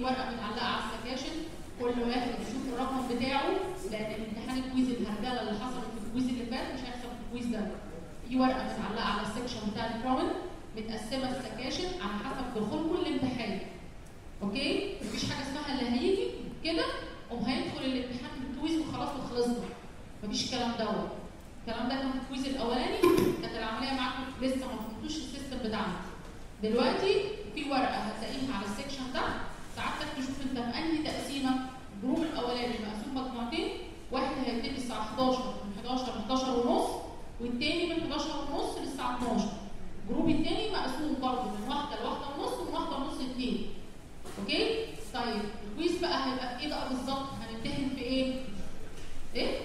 ورقه متعلقه على السكاشن كل واحد يشوف الرقم بتاعه لان الامتحان الكويز الهرجله اللي حصلت في الكويز اللي فات مش هيحصل في الكويز ده في ورقه متعلقه على السكشن بتاع الكراون متقسمه السكاشن على حسب دخول كل امتحان اوكي مفيش حاجه اسمها اللي هيجي كده قوم هيدخل الامتحان في الكويز وخلاص وخلصنا مفيش الكلام دوت الكلام ده كان في الكويز الاولاني كانت العمليه معاكم لسه ما فهمتوش السيستم بتاعنا دلوقتي في ورقه هتلاقيها على السكشن ده ساعتك تشوف انت في انهي تقسيمه الجروب الاولاني مقسوم مجموعتين واحد هيبتدي الساعه 11 من 11 ل 11 ونص والتاني من 11 ونص للساعه 12 الجروب التاني مقسوم برضه من واحده لواحده ونص ومن واحده ونص لاثنين اوكي طيب الكويز بقى هيبقى في ايه بقى بالظبط هنمتحن في ايه ايه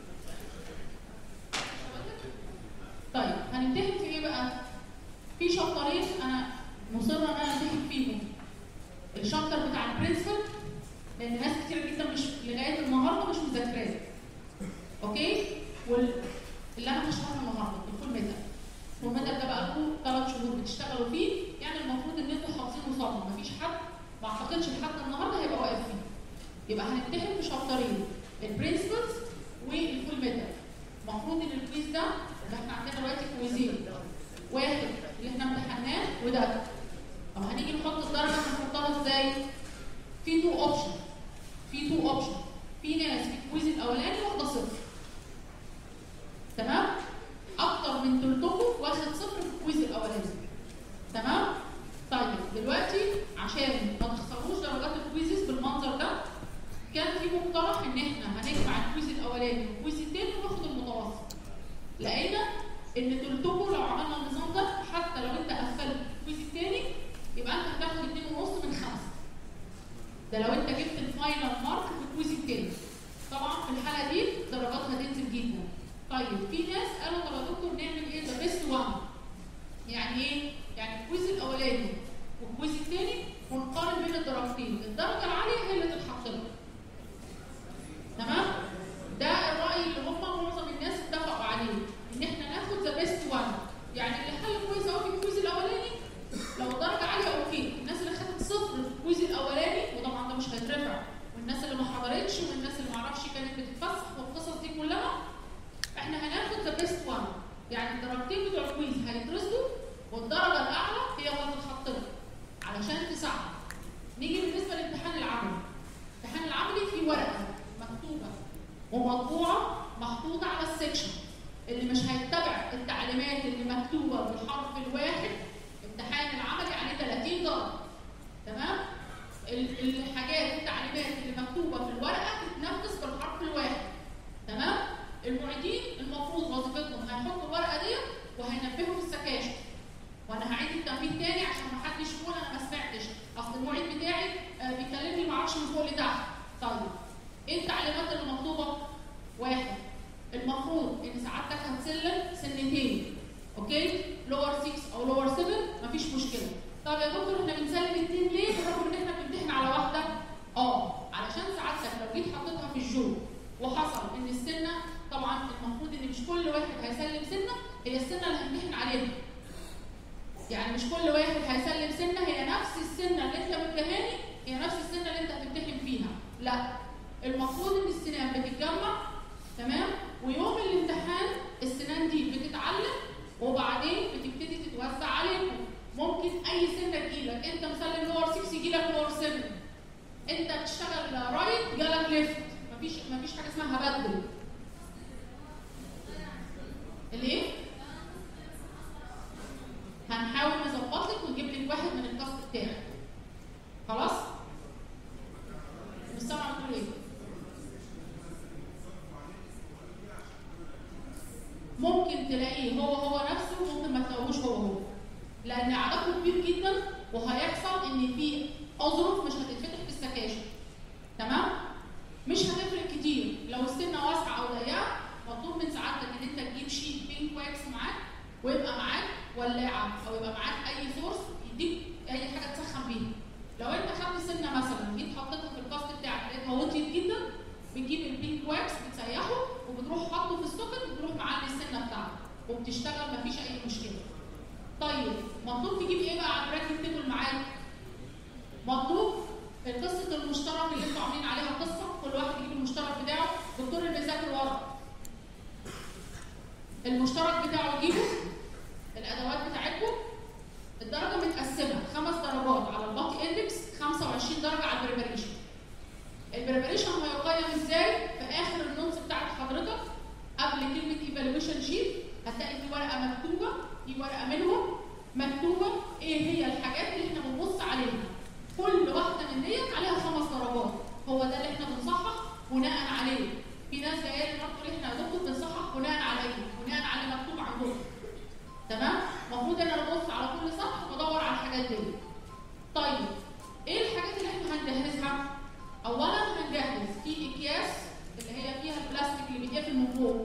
طيب هنمتحن في ايه بقى في شابترين انا مصره ان انا امتحن فيهم الشابتر بتاع البرنسبل لان ناس كتير جدا مش لغايه النهارده مش مذاكراه اوكي وال اللي انا هشرحه النهارده الفول ميتال الفول ميتال ده بقى لكم ثلاث شهور بتشتغلوا فيه يعني المفروض ان انتوا حافظينه صم مفيش حد ما اعتقدش لحد النهارده هيبقى واقف فيه يبقى هنمتحن في شابترين البرنسبلز والفول ميتال المفروض ان الكويز ده ده احنا عندنا دلوقتي كويزين واحد اللي احنا امتحناه وده طب هنيجي نحط الدرجه هنحطها ازاي؟ في تو اوبشن في تو اوبشن في ناس في الكويز الاولاني واخده صفر تمام؟ اكتر من تلتكم واخد صفر في الكويز الاولاني تمام؟ طيب دلوقتي عشان ما تخسروش درجات الكويزز بالمنظر ده كان في مقترح ان احنا هنجمع الكويز الاولاني والكويز الثاني وناخد المتوسط لقينا ان تلتكم لو عملنا النظام ده حتى لو انت قفلت الكويز الثاني يبقى انت هتاخد 2.5 من 5 ده لو انت جبت الفاينل مارك في الكويز الثاني طبعا في الحاله دي درجاتها هتنزل جدا طيب في ناس قالوا طب يا دكتور نعمل ايه ذا بيست 1 يعني ايه؟ يعني الكويز الاولاني والكويز الثاني ونقارن بين الدرجتين الدرجه العاليه هي اللي تتحط لك تمام؟ ده الراي اللي هم معظم الناس اتفقوا عليه ان احنا ناخد ذا بيست 1 يعني اللي حل كويس قوي في الكويز الاولاني لو الدرجه عاليه اوكي الناس اللي خدت صفر في الكويز الاولاني وطبعا ده مش هيترفع والناس اللي ما حضرتش والناس اللي ما اعرفش كانت بتتفسح والقصص دي كلها احنا هناخد ذا بيست 1 يعني الدرجتين بتوع الكويز هيترصدوا والدرجه الاعلى هي اللي هتتحط لك علشان تساعدك نيجي بالنسبه للامتحان العملي الامتحان العملي فيه ورقه مكتوبه ومطبوعه محطوطه على السكشن اللي مش هيتبع التعليمات اللي مكتوبه بالحرف الواحد امتحان العملي عليه 30 درجه تمام ال- الحاجات التعليمات اللي مكتوبه في الورقه تتنفذ بالحرف الواحد تمام المعيدين المفروض وظيفتهم هيحطوا الورقه دي وهينبهوا في السكاشن وانا هعيد التنبيه تاني عشان ما حدش يقول انا ما سمعتش اصل المعيد بتاعي آه، بيكلمني ما اعرفش من فوق لتحت طيب ايه التعليمات اللي مطلوبه واحد المفروض ان سعادتك هتسلم سنتين اوكي لور 6 او لور 7 مفيش مشكله طب يا دكتور احنا بنسلم اتنين ليه بالرغم ان احنا بنمتحن على واحده اه علشان سعادتك لو جيت حطيتها في الجو وحصل ان السنه طبعا المفروض ان مش كل واحد هيسلم سنه هي السنه اللي هنمتحن عليها يعني مش كل واحد هيسلم سنه هي نفس السنه اللي انت مدهاني هي نفس السنه اللي انت هتمتحن فيها لا المفروض ان السنان بتتجمع تمام ويوم الامتحان السنان دي بتتعلم وبعدين بتبتدي تتوزع عليكم ممكن اي سنه تجيلك انت مسلم لور 6 يجيلك لور 7 انت بتشتغل رايت جالك ليفت مفيش مفيش حاجه اسمها هبدل الايه؟ هنحاول نظبط لك ونجيب لك واحد من الكاست بتاعك خلاص؟ مش سامعه بتقول ايه؟ ممكن تلاقيه هو هو نفسه ممكن ما تلاقوهوش هو هو لان عدده كبير جدا وهيحصل ان في اظرف مش هتتفتح في السكاشن تمام مش هتفرق كتير لو السنه واسعه او ضيقه مطلوب من سعادتك ان انت تجيب شيت بينك واكس معاك ويبقى معاك ولاعه او يبقى معاك اي سورس يديك اي حاجه تسخن بيها لو انت خدت سنه مثلا جيت حطيتها في الكاست بتاعك لقيتها وطيت جدا بتجيب البينك واكس بتسيحه وبتروح حاطه في السوكت وبتروح معلي السنه بتاعتك وبتشتغل مفيش اي مشكله طيب مطلوب تجيب ايه بقى على البراكت تيبل معاك مطلوب قصه المشترك اللي انتوا عاملين عليها قصه كل واحد يجيب المشترك بتاعه الدكتور اللي بيذاكر ورا المشترك بتاعه يجيبه الادوات بتاعتكم الدرجه متقسمه خمس درجات على الباقي اندكس 25 درجه على البريبريشن البريبريشن هيقيم ازاي في اخر النص بتاعت حضرتك قبل كلمه ايفالويشن شيت هتلاقي في ورقه مكتوبه في ورقه منهم مكتوبه ايه هي الحاجات اللي احنا بنبص عليها كل واحده من ديت عليها خمس درجات هو ده اللي احنا بنصحح بناء عليه في ناس جايه لي برضه احنا يا دكتور بنصحح بناء على ايه؟ بناء على اللي مكتوب عندهم تمام؟ المفروض ان انا ابص على كل سطح وادور على الحاجات دي طيب ايه الحاجات اللي احنا هنجهزها؟ اولا هنجهز في اكياس اللي هي فيها البلاستيك اللي بيتقفل من فوق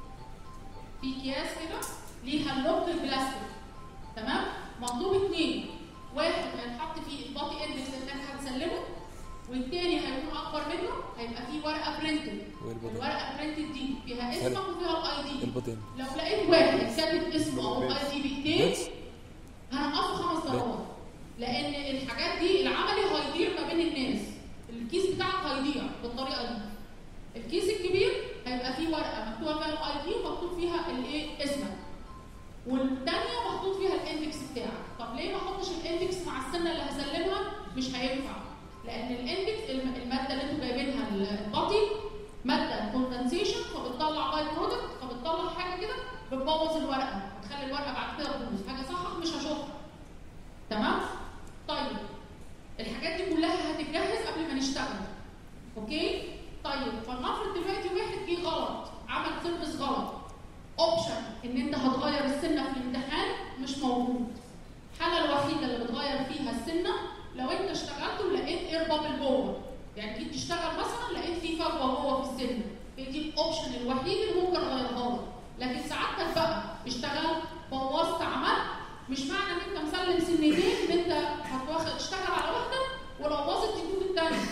في اكياس كده ليها اللوك البلاستيك تمام مطلوب اثنين واحد هيتحط فيه الباقي اندكس اللي انت هتسلمه والتاني هيكون اكبر منه هيبقى فيه ورقه برنتد والبطن الورقه برنتد دي فيها اسمك وفيها الاي دي البطن لو لقيت واحد كاتب اسمه او الاي دي بايديه بس هنقصه خمس درجات لان الحاجات دي العملي هيضيع ما بين الناس الكيس بتاعك هيضيع بالطريقه دي الكيس الكبير هيبقى فيه ورقه مكتوبه فيها الاي دي ومكتوب فيها الايه اسمك والثانيه محطوط فيها الاندكس بتاعك طب ليه ما احطش الاندكس مع السنه اللي هسلمها مش هينفع لان الاندكس الم- الماده اللي انتوا جايبينها الباطي ماده كوندنسيشن فبتطلع باي برودكت فبتطلع حاجه كده بتبوظ الورقه بتخلي الورقه بعد كده تبوظ حاجه صح مش هشوفها تمام طيب الحاجات دي كلها هتتجهز قبل ما نشتغل اوكي طيب فلنفرض دلوقتي واحد جه غلط عمل سيرفيس غلط اوبشن ان انت هتغير السنه في الامتحان مش موجود الحاله الوحيده اللي بتغير فيها السنه لو انت اشتغلت ولقيت اير بابل جوه يعني جيت تشتغل مثلا لقيت في فجوه جوه في السنه هي دي الاوبشن الوحيد اللي ممكن اغيرها لك لكن سعادتك بقى اشتغلت بوظت عملت مش معنى ان انت مسلم سنتين ان انت هتواخد تشتغل على واحده ولو باظت تجيب الثانيه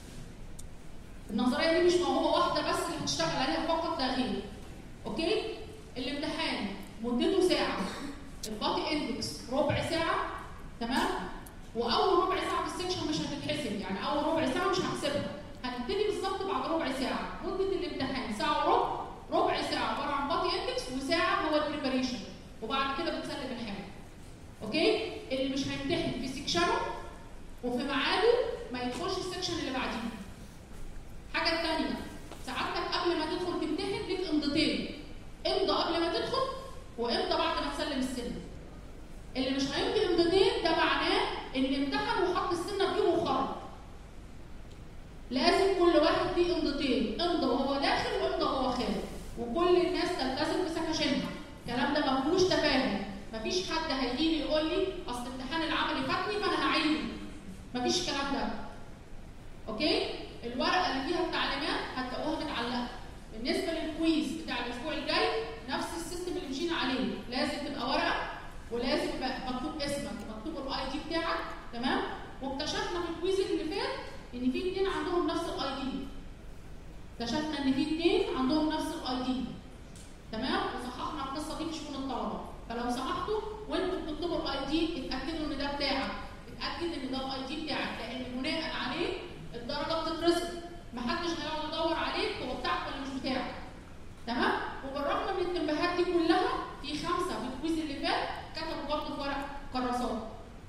النظريه دي مش موهبه واحده بس اللي هتشتغل عليها فقط لا غير اوكي الامتحان مدته ساعه الباقي اندكس ربع ساعه تمام واول ربع ساعه في السكشن مش هتتحسب يعني اول ربع ساعه مش هحسبها هنبتدي بالظبط بعد ربع ساعه مده الامتحان ساعه وربع ربع ساعه عباره عن باقي اندكس وساعه هو البريباريشن وبعد كده بتسلم الحاجه اوكي اللي مش هيمتحن في سكشنه وفي ميعاده ما يدخلش السكشن اللي بعديه حاجه ثانيه سعادتك قبل ما تدخل تمتحن ليك امضتين امضى قبل ما تدخل وامضى بعد ما تسلم السنه اللي مش هيمضي امضتين ده معناه ان امتحن وحط السنه في جيبه وخرج لازم كل واحد ليه امضتين امضى وهو داخل وامضى وهو خارج وكل الناس تلتزم بسكاشنها الكلام ده ما فيهوش تفاهم مفيش حد هيجي لي يقول لي اصل امتحان العملي فاتني فانا هعيده مفيش الكلام ده اوكي الورقه اللي فيها التعليمات هتلاقوها متعلقه بالنسبه للكويز بتاع الاسبوع الجاي نفس السيستم اللي مشينا عليه لازم تبقى ورقه ولازم يبقى مكتوب اسمك ومكتوب الاي دي بتاعك تمام واكتشفنا في الكويز اللي فات ان في اثنين عندهم نفس الاي دي اكتشفنا ان في اثنين عندهم نفس الاي دي تمام وصححنا القصه دي في شؤون الطلبه فلو سمحتوا وانتوا بتكتبوا الاي دي اتاكدوا ان ده بتاعك اتاكد ان ده الاي دي بتاعك لان بناء عليه الدرجه بتترسم محدش هيقعد يدور عليك هو بتاعك ولا مش بتاعك تمام وبالرغم من التنبيهات دي كلها في خمسه في الكويز اللي فات كتبوا برضه في ورق كراسات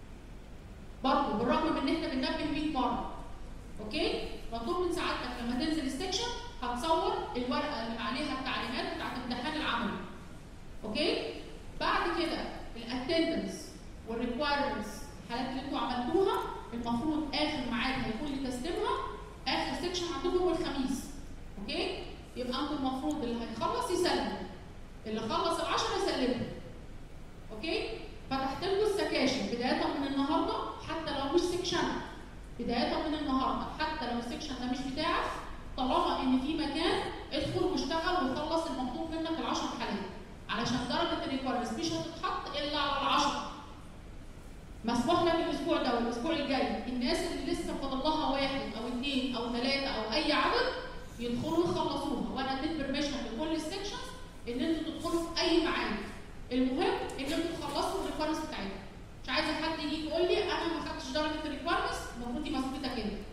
برضه بالرغم من ان احنا بننبه 100 مره اوكي مطلوب من سعادتك لما تنزل السكشن هتصور الورقه اللي عليها التعليمات بتاعت الامتحان العملي اوكي بعد كده الاتندنس والريكوايرمنتس الحاجات اللي انتوا عملتوها المفروض اخر ميعاد هيكون لتسليمها اخر سكشن عندكم هو الخميس اوكي يبقى انتوا المفروض اللي هيخلص يسلم اللي خلص العشرة يسلمه اوكي فتحت لكم السكاشن بدايه من النهارده حتى لو مش سكشن بدايه من النهارده حتى لو السكشن ده مش بتاعك طالما ان في مكان ادخل واشتغل وخلص المطلوب منك العشر حالات علشان درجه الريكويرمنتس مش هتتحط الا على العشر مسموح لك الاسبوع ده والاسبوع الجاي الناس اللي لسه فاضل لها واحد او اثنين او ثلاثه او اي عدد يدخلوا يخلصوها وانا اديت بيرميشن لكل السكشنز ان انتوا تدخلوا في اي ميعاد المهم ان انتوا تخلصوا الريكويرمنتس بتاعتكم مش عايزه حد يجي يقول لي انا ما خدتش درجه الريكويرمنتس المفروض دي مسؤوليتك انت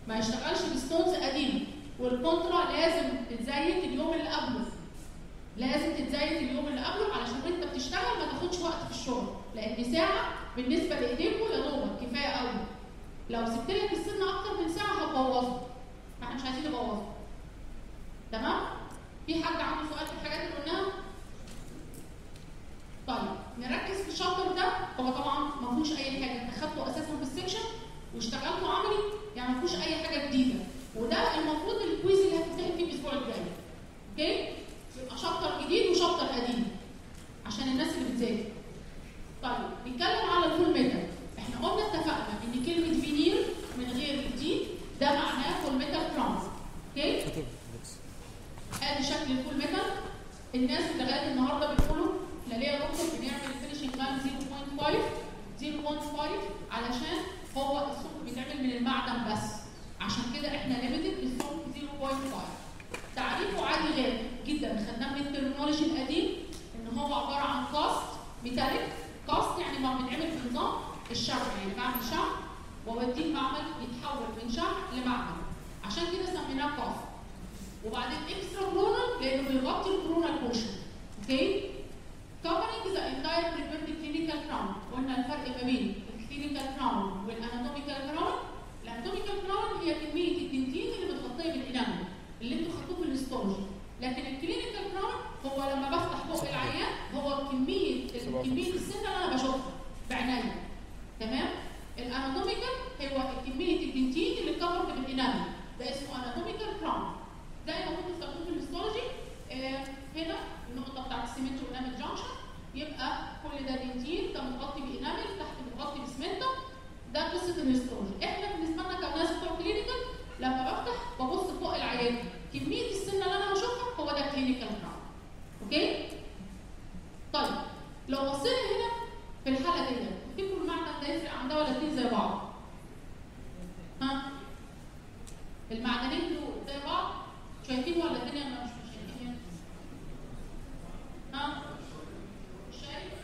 ما يشتغلش بستونز قديمه والكونترا لازم تتزيت اليوم اللي قبله لازم تتزيت اليوم اللي قبله علشان وانت بتشتغل ما تاخدش وقت في الشغل لان ساعه بالنسبه لايديكم يا دوبك كفايه قوي لو سبت لك السن اكتر من ساعه هتبوظه احنا مش عايزين نبوظه تمام في حد عنده سؤال في الحاجات اللي قلناها طيب نركز في الشابتر ده هو طبعا ما فيهوش اي حاجه انت خدته اساسا في السكشن واشتغلته عملي يعني ما فيهوش اي حاجه جديده وده المفروض الكويز اللي هتمتحن فيه الاسبوع الجاي اوكي يبقى شابتر جديد وشابتر قديم عشان الناس اللي بتذاكر طيب نتكلم على الفول ميتال احنا قلنا اتفقنا ان كلمه فينير من غير الدي ده معناه فول ميتال كراون اوكي ادي شكل الفول ميتال الناس اللي لغايه النهارده بيقولوا احنا ليه يا دكتور بنعمل فينشنج لاين 0.5 0.5 علشان هو السمك بيتعمل من المعدن بس عشان كده احنا ليميتد للسمك 0.5 تعريفه عادي غير جدا خدناه من الترمينولوجي القديم ان هو عباره عن كاست ميتاليك كاست يعني ما بيتعمل بنظام الشمع يعني بعمل شمع واوديه المعمل يتحول من شمع لمعدن عشان كده سميناه كاست وبعدين اكسترا كورونال لانه بيغطي الكورونال بورشن اوكي covering the entire preventive clinical crown قلنا الفرق ما بين الكلينيكال كراون والاناتوميكال كراون الاناتوميكال كراون هي كميه الدنتين اللي متغطيه بالانامل اللي انتوا خدتوه في الاستولوجي لكن الكلينيكال كراون هو لما بفتح بق العيان هو كميه كميه السنه اللي انا بشوفها بعينيا تمام الاناتوميكال هو كميه الدنتين اللي كفرت بالانامل ده اسمه اناتوميكال كراون زي ما كنتوا بتاخدوه في الاستولوجي آه هنا النقطه بتاعت السيمنت والانامل جانكشن يبقى كل ده دنتين ده متغطي بانامل تحت متغطي بسمنته ده قصه الاستولوجي احنا بالنسبه لنا كناس بتوع كلينيكال لما بفتح ببص فوق العيان كميه السنه اللي انا بشوفها هو ده كلينيكال كراون اوكي طيب لو بصينا هنا في الحاله دي تفتكروا المعدن ده يفرق عن ده ولا اتنين زي بعض ها المعدنين دول زي بعض شايفين ولا الدنيا مش مش شايفين ها شايف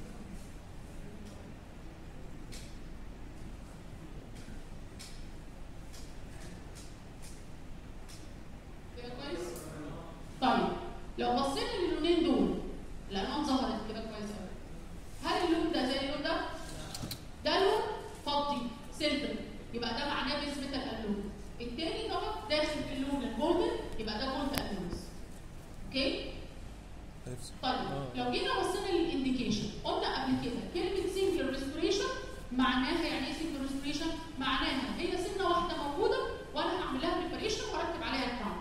كده كويس طيب لو بصينا للونين دول الالوان ظهرت كده كويس قوي هل اللون ده زي اللون ده ده لون فضي سيلفر يبقى ده معناه بيس ميتال اللون التاني دوت داخل في اللون الجولدن يبقى ده جولد اللونز اوكي طيب لو جينا بصينا للانديكيشن قلنا قبل كده كلمه سنجل ريستوريشن معناها يعني ايه سنجل ريستوريشن معناها هي سنه واحده موجوده وانا هعمل لها بريباريشن واركب عليها الكراون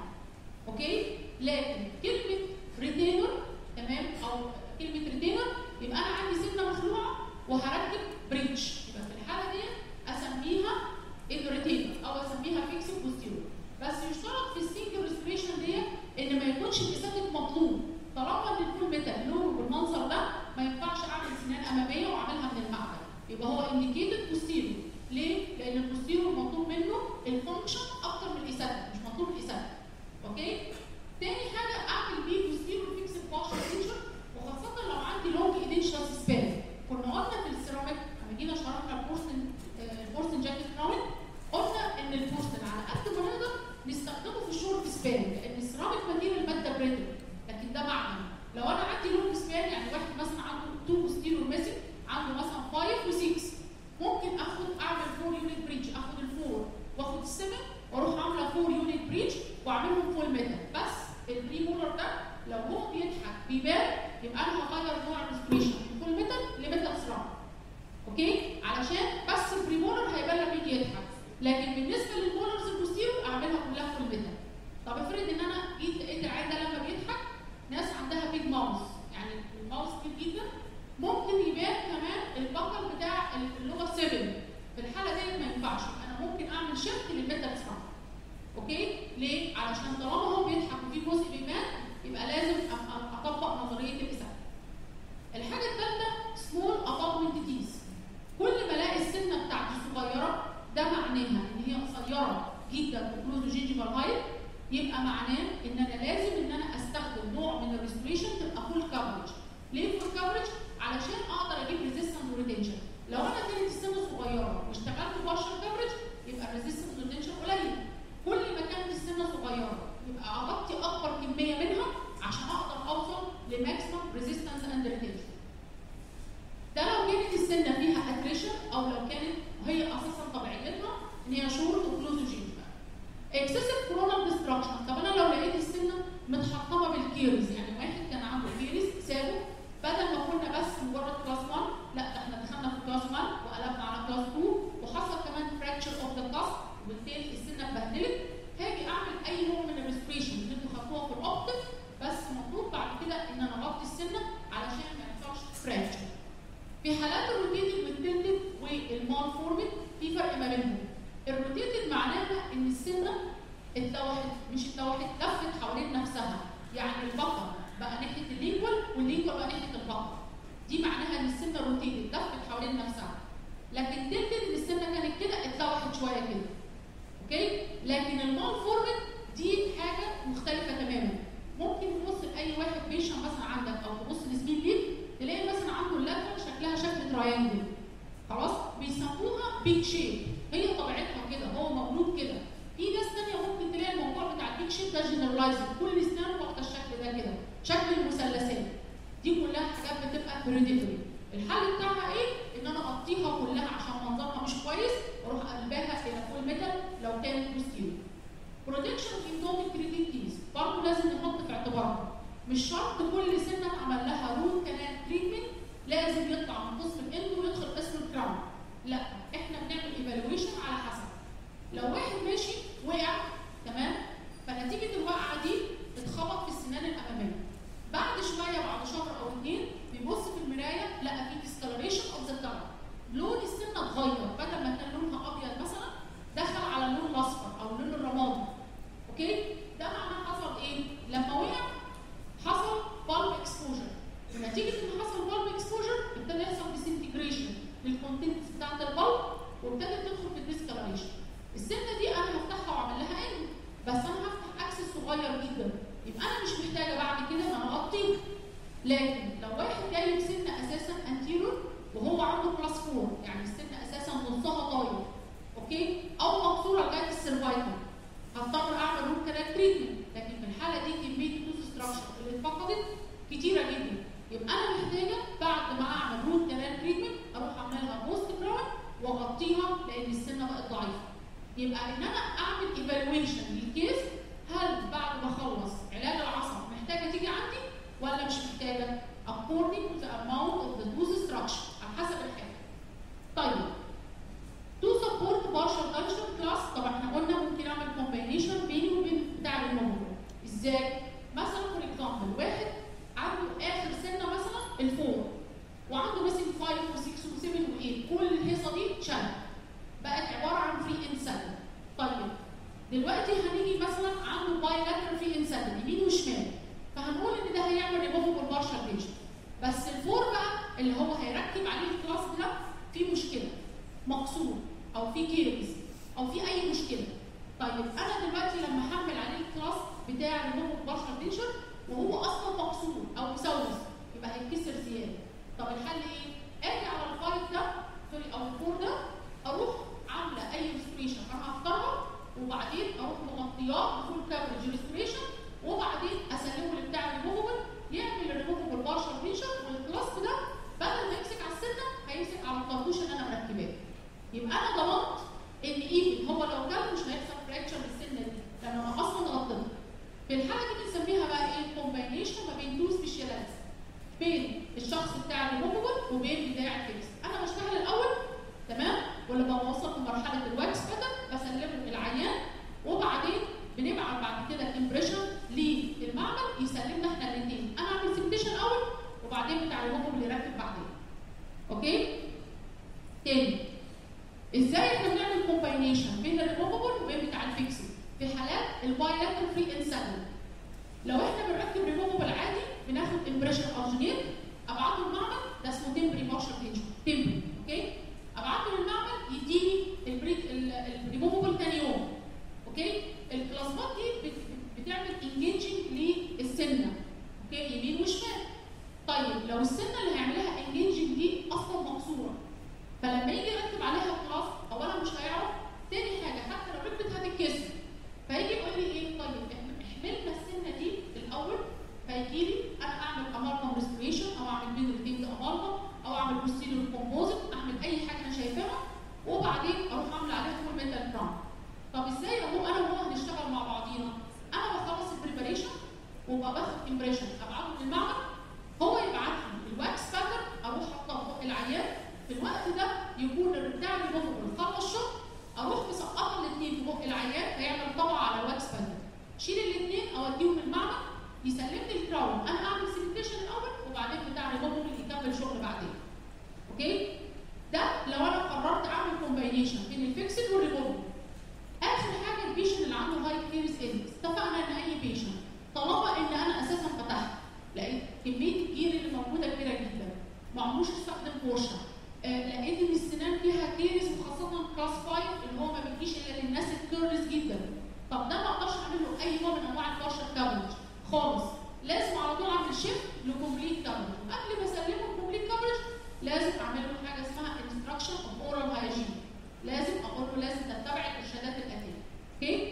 اوكي لكن كلمه ريتينر تمام او كلمه ريتينر يبقى انا عندي سنه مخلوعه وهركب بريتش يبقى في الحاله دي اسميها الريتينر او اسميها فيكس بوستيرور بس يشترط في السنجل ريستوريشن دي ان ما يكونش الاستاتيك مطلوب طالما ان الفول ميتال لونه بالمنظر ده ما ينفعش اعمل سنان اماميه واعملها من المعدن يبقى هو انديكيتد بوستيرور ليه؟ لان البوستيرور مطلوب منه الفانكشن اكتر من الاستاتيك مش مطلوب الاستاتيك اوكي؟ تاني حاجه اعمل بيه بوستيرور فيكس باشر فيتشر وخاصه لو عندي لونج ايدنشال سبان كنا قلنا في السيراميك لما جينا شرحنا البورسن البورسن جاكيت كراون قلنا ان البورسن على قد ما نقدر نستخدمه في الشورت سبان لان السيراميك ماتيريال ماده بريتل لكن ده معنى لو انا عندي لونج سبان يعني واحد مثلا عنده 2 بوستيرور ميسنج عنده مثلا 5 و6 ممكن اخد اعمل 4 يونت بريدج اخد الفور واخد السبن واروح عامله 4 يونت بريدج واعملهم فول ميتال بس البري مولر ده لو هو بيضحك بيبان يبقى انا هغير نوع الريستوريشن من فول ميتال لميتال سيراميك اوكي علشان بس البري مولر هيبان لما يجي يضحك لكن بالنسبه للمولرز البوستيرور اعملها كلها فول ميتال طب افرض ان انا جيت لقيت العيان ده لما بيضحك ناس عندها بيج ماوس يعني الماوس كبير جدا ممكن يبان كمان البكر بتاع اللغه 7 في الحاله دي ما ينفعش انا ممكن اعمل شيفت للميتال سيراميك اوكي ليه علشان طالما هو بيضحك وفي جزء بيبان يبقى لازم اطبق نظريه الاسعاف الحاجه الثالثه سمول ابارتمنت تيز كل ما الاقي السنه بتاعتي صغيره ده معناها ان هي قصيره جدا وكلوز جينجيفال هايت يبقى معناه ان انا لازم ان انا استخدم نوع من الريستوريشن تبقى فول كفرج ليه فول كفرج علشان اقدر اجيب ريزيستنس وريتنشن لو انا كانت السنه صغيره واشتغلت باشر كفرج يبقى الريزيستنس والريتنشن قليل لماكسيمم ريزيستنس اند ريتنشن ده لو كانت السنه فيها اتريشن او لو كانت هي اساسا طبيعيتها ان هي شورت وكلوزوجين اكسسيف كورونال ديستراكشن طب انا لو لقيت السنه متحطمه بالكيرز يعني واحد كان عنده كيرز سابه بدل ما كنا بس مجرد كلاس 1 لا ده احنا دخلنا في كلاس 1 وقلبنا على كلاس 2 وحصل كمان فراكشر اوف ذا كاست وبالتالي السنه اتبهدلت هاجي اعمل اي نوع من الريسبريشن اللي انتوا خدتوها في الاوبتيك بس مطلوب بعد كده ان انا اغطي السنه علشان ما يحصلش فراكشر في حالات الروتيتد والتلتد والمال فورمد في فرق ما بينهم الروتيتد معناها ان السنه اتلوحت مش اتلوحت لفت حوالين نفسها يعني البقر بقى ناحيه اللينكول واللينكول بقى ناحيه البقر دي معناها ان السنه روتيتد لفت حوالين نفسها لكن تلتد ان السنه كانت كده اتلوحت شويه كده اوكي لكن المال فورمد دي حاجه مختلفه تماما ممكن تبص لاي واحد بيشن مثلا عندك او تبص لزميل ليك تلاقي مثلا عنده اللاترال شكلها شكل تراينجل خلاص بيسموها بيك شيب هي طبيعتها كده هو مولود كده في ناس ثانيه ممكن تلاقي الموضوع بتاع البيك شيب ده جنرالايز كل اسنان واخده الشكل ده كده شكل المثلثات دي كلها حاجات بتبقى بريديتوري الحل بتاعها ايه؟ ان انا اغطيها كلها عشان منظرها مش كويس واروح قلبها الى فول ميتال لو كانت بوستيريور بروتكشن انتوميك كريتيز برضه لازم نحط في اعتبارنا مش شرط كل سنه اتعمل لها روت كانال تريتمنت لازم يطلع من قسم الاندو ويدخل قسم الكراون لا احنا بنعمل ايفالويشن على حسب لو واحد ماشي وقع تمام فنتيجه الوقعه دي اتخبط في السنان الاماميه بعد شويه بعد شهر او اثنين بيبص في المرايه لقى في ديسكلريشن اوف ذا تانج لون السنه اتغير بدل ما كان لونها ابيض مثلا دخل على اللون الاصفر او اللون الرمادي اوكي ده معناه حصل ايه لما وقع حصل بالب اكسبوجر ونتيجه ان حصل بالب اكسبوجر ابتدى يحصل ديسنتجريشن للكونتنتس بتاعت البلب وابتدت تدخل في الديسكلريشن السنه دي انا هفتحها واعمل لها ان بس انا هفتح اكسس صغير جدا يبقى انا مش محتاجه بعد كده ان انا اغطيه لكن لو واحد جاي بسن اساسا انتيرور وهو عنده كلاس 4 يعني السن اساسا نصها طاير اوكي او مكسوره لغايه السرفايكل هضطر اعمل روت كانال تريتمنت لكن في الحاله دي كميه التوث ستراكشر اللي اتفقدت كتيره جدا يبقى انا محتاجه بعد ما اعمل روت كانال تريتمنت اروح اعملها بوست براون واغطيها لان السنه بقت ضعيفه يبقى ان انا اعمل ايفالويشن للكيس هل بعد ما اخلص علاج العصب محتاجه تيجي عندي ولا مش محتاجه according to the amount of the tooth structure على حسب الحاله طيب to support partial culture class طبعا احنا قلنا ممكن اعمل combination بيني وبين بتاع الموضوع ازاي مثلا فور اكزامبل واحد عنده اخر سنه مثلا الفور وعنده مثلا 5 و6 و7 و8 كل الهيصه دي اتشالت بقت عباره عن فري انسان طيب دلوقتي هنيجي مثلا عنده باي لاترال فري انسان يمين وشمال فهنقول ان ده هيعمل ريموفبل بارشال فيجن بس الفور بقى اللي هو هيركب عليه الكلاس ده فيه مشكله مكسور او في كيرز او في اي مشكله طيب انا دلوقتي لما احمل عليه الكلاس بتاع ريموفبل بارشال فيجن وهو اصلا مكسور او مسوس يبقى هيتكسر زياده طب الحل ايه؟ اجي على الفايت ده سوري او الفور ده اروح عامله اي ريستوريشن انا هختارها وبعدين اروح مغطياه بفول كفرج ريستوريشن وبعدين اسلمه لبتاع الريموفبل يعمل الريموفبل بارشال فيشن والكلاس ده بدل ما يمسك على السنه هيمسك على الطربوش اللي انا مركباه يبقى انا ضمنت ان ايفن هو لو كان مش هيحصل فراكشر للسنه دي لان انا اصلا غطيتها في الحاله دي بنسميها بقى ايه كومباينيشن ما بين تو سبيشاليتيز بين الشخص بتاع الريموفبل وبين بتاع الفيكس انا بشتغل الاول تمام ولما بوصل لمرحله الواكس باتر بسلمه العيان وبعدين بنبعت بعد كده الامبريشن للمعمل يسلمنا احنا الاثنين انا اعمل سيمتيشن الاول وبعدين بتاع الريموفبل يركب بعدين اوكي تاني ازاي احنا بنعمل كومباينيشن بين الريموفبل وبين بتاع الفيكسد في حالات البايلاترال فري انسان لو احنا بنركب ريموفبل عادي بناخد امبريشن ارجينيت ابعته المعمل ده اسمه تمبري مارشال فيجن تمبري اوكي ابعته للمعمل يديني البريك الريموفبل تاني يوم اوكي البلازمات دي بتعمل انجيجنج للسنه اوكي يمين وشمال طيب لو السنه اللي هيعملها انجيجنج دي اصلا مكسوره فلما يجي يركب عليها كلاس اولا مش هيعرف تاني حاجه حتى لو ركبت هتتكسر فيجي يقول لي ايه طيب احنا حملنا السنه دي الاول فيجي لي انا اعمل ترانسفورميشن او اعمل بين ريتيند امالجا او اعمل بوستيريور كومبوزيت اعمل اي حاجه انا شايفاها وبعدين اروح اعمل عليها فول ميتال كراون طب ازاي اهو انا وهو هنشتغل مع بعضينا انا بخلص البريباريشن وابقى باخد امبريشن ابعته للمعمل هو يبعت لي الواكس باتر اروح احطها فوق العيان في الوقت ده يكون بتاع الريموفبل خلص شغل اروح مسقطه الاثنين في بق العيان هيعمل طبعه على الواكس باتر شيل الاثنين اوديهم المعمل يسلمني الكراون انا اعمل سيميتيشن الاول وبعدين بتاع الريموفبل يكمل شغل بعدين اوكي ده لو انا قررت اعمل كومباينيشن بين الفيكسد والريموفبل اخر حاجه البيشن اللي عنده هاي كليرز اندكس اتفقنا ان اي بيشن طالما ان انا اساسا فتحت لقيت كميه الجير اللي موجوده كبيره جدا ما عمروش استخدم بورشه آه لقيت ان السنان فيها كليرز وخاصه كلاس 5 اللي هو ما بيجيش الا للناس الكيرلز جدا طب ده ما اقدرش اعمل له اي نوع من انواع البارشل كفرج خالص لازم على طول اعمل شيفت لكومبليت كفرج قبل ما اسلمه الكومبليت كفرج لازم اعمل له حاجه اسمها انستراكشن اوف اورال هايجين لازم اقول له لازم تتبع الارشادات الاتيه اوكي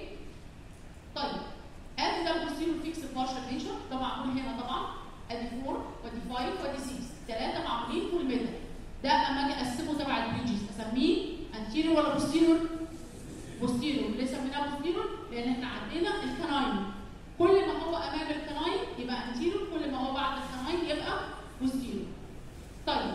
طيب ادي ده البوستيريور فيكس بارشل نيشر ده معمول هنا طبعا ادي 4 وادي 5 وادي 6 ثلاثه معمولين فول ميتال ده اما اجي اقسمه تبع البريدجز اسميه انتيريور ولا بوستيريور؟ بوستيريور ليه سميناه بوستيريور؟ لان احنا عندنا الكناين كل ما هو امام الكناين يبقى انتيريور كل ما هو بعد الكناين يبقى بوستيريور طيب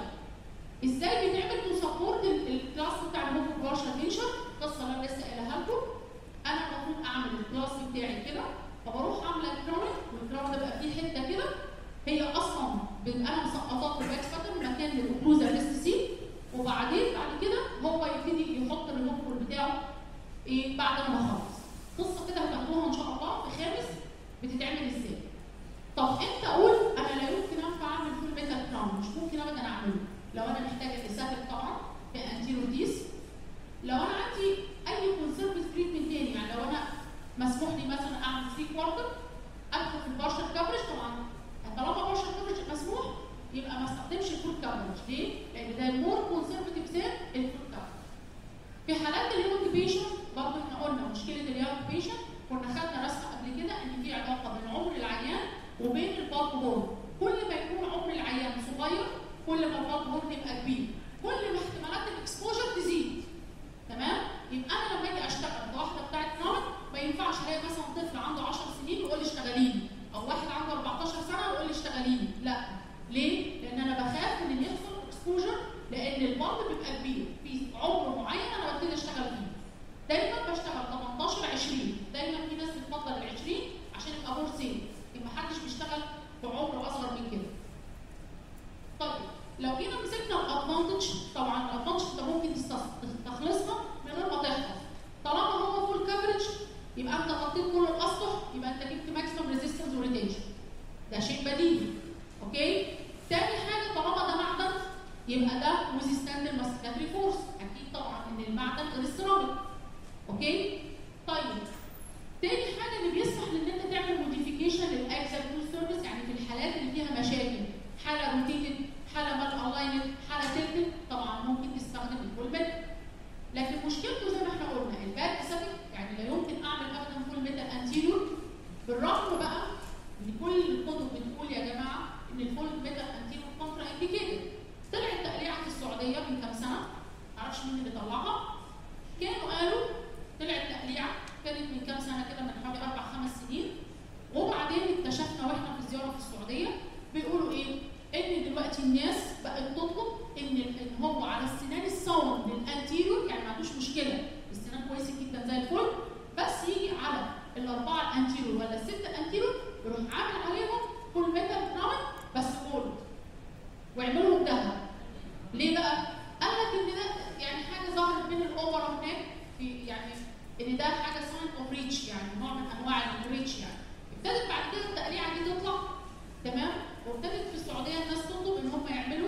ازاي بنعمل تو سبورت الكلاس بتاع الموفو بارشل نيشر القصه اللي انا لسه قايلها لكم انا المفروض اعمل الكلاس بتاعي كده فبروح عامله الكراون والكراون ده بقى فيه حته كده هي اصلا انا مسقطاه في الباكس باترن مكان للاوكلوزر ليست سي وبعدين بعد كده هو يبتدي يحط الريموفر بتاعه ايه بعد ما اخلص قصه كده هتاخدوها ان شاء الله في خامس بتتعمل ازاي طب امتى اقول انا لا يمكن انفع اعمل فول ميتال كراون مش ممكن ابدا اعمله لو انا محتاجه اسافر طبعا في انتيرو ديس لو انا عندي اي كونسرفيس تريتمنت تاني يعني لو انا مسموح لي مثلا اعمل 3 كوارتر ادخل في البارشل كفرج طبعا طالما بارشل كفرج مسموح يبقى ما استخدمش الفول كفرج ليه؟ لان ده المور كونسرفتيف سيل الفول كفرج في حالات اليونج بيشن برضه احنا قلنا مشكله اليونج بيشن كنا خدنا رسمه قبل كده ان في علاقه بين عمر العيان وبين البالك هورن كل ما يكون عمر العيان صغير كل ما البالك هورن يبقى كبير كل ما احتمالات الاكسبوجر تزيد تمام يبقى انا لما اجي اشتغل كواحده بتاعت نار ما ينفعش الاقي مثلا طفل عنده 10 سنين ويقول لي اشتغلي لي او واحد عنده 14 سنه ويقول لي اشتغلي لي لا ليه؟ لان انا بخاف من ان يحصل اكسبوجر لان البلد بيبقى كبير في عمر معين انا ببتدي اشتغل فيه دايما بشتغل 18 20 دايما في ناس بتفضل ال 20 عشان يبقى مور سيف يبقى محدش بيشتغل في عمر اصغر من كده طيب لو جينا مسكنا الادفانتج طبعا الادفانتج انت ممكن تستخلصها من غير ما تحفظ طالما هو فول كفرج يبقى انت غطيت كل الاسطح يبقى انت جبت ماكسيمم ريزيستنس وريتنشن ده شيء بديهي اوكي تاني حاجه طالما ده معدن يبقى ده ويز ستاند ماسكاتري فورس اكيد طبعا ان المعدن غير السيراميك اوكي طيب تاني حاجه اللي بيسمح ان انت تعمل موديفيكيشن للاكزل تو سيرفيس يعني في الحالات اللي فيها مشاكل حاله روتيتد حاله مال الايند حاله تلتد طبعا ممكن تستخدم الفول ميتال لكن مشكلته زي ما احنا قلنا الباك اسيتك يعني لا يمكن اعمل ابدا فول ميتال انتيريور بالرغم بقى ان كل الكتب بتقول يا جماعه ان الفول ميتال انتيريور كونترا انديكيتد طلعت تقليعه في السعوديه من كام سنه معرفش مين اللي طلعها كانوا قالوا طلعت تقليعه كانت من كام سنه كده من حوالي اربع خمس سنين وبعدين اكتشفنا واحنا في زياره في السعوديه بيقولوا ايه؟ ان دلوقتي الناس بقت تطلب ان ان هو على السنان الصون للانتيريور يعني ما عندوش مشكله السنان كويسه جدا زي الفل بس يجي على الاربعه الانتيريور ولا السته الانتيريور يروح عامل عليهم فول ميتال كراون بس جولد ويعملهم ذهب ليه بقى؟ قال لك ان ده يعني حاجه ظهرت بين الاوبرا هناك في يعني ان ده حاجه ساين اوف ريتش يعني نوع من انواع الريتش يعني ابتدت بعد كده التقليعه دي تطلع تمام وابتدت في السعوديه الناس تطلب ان هم يعملوا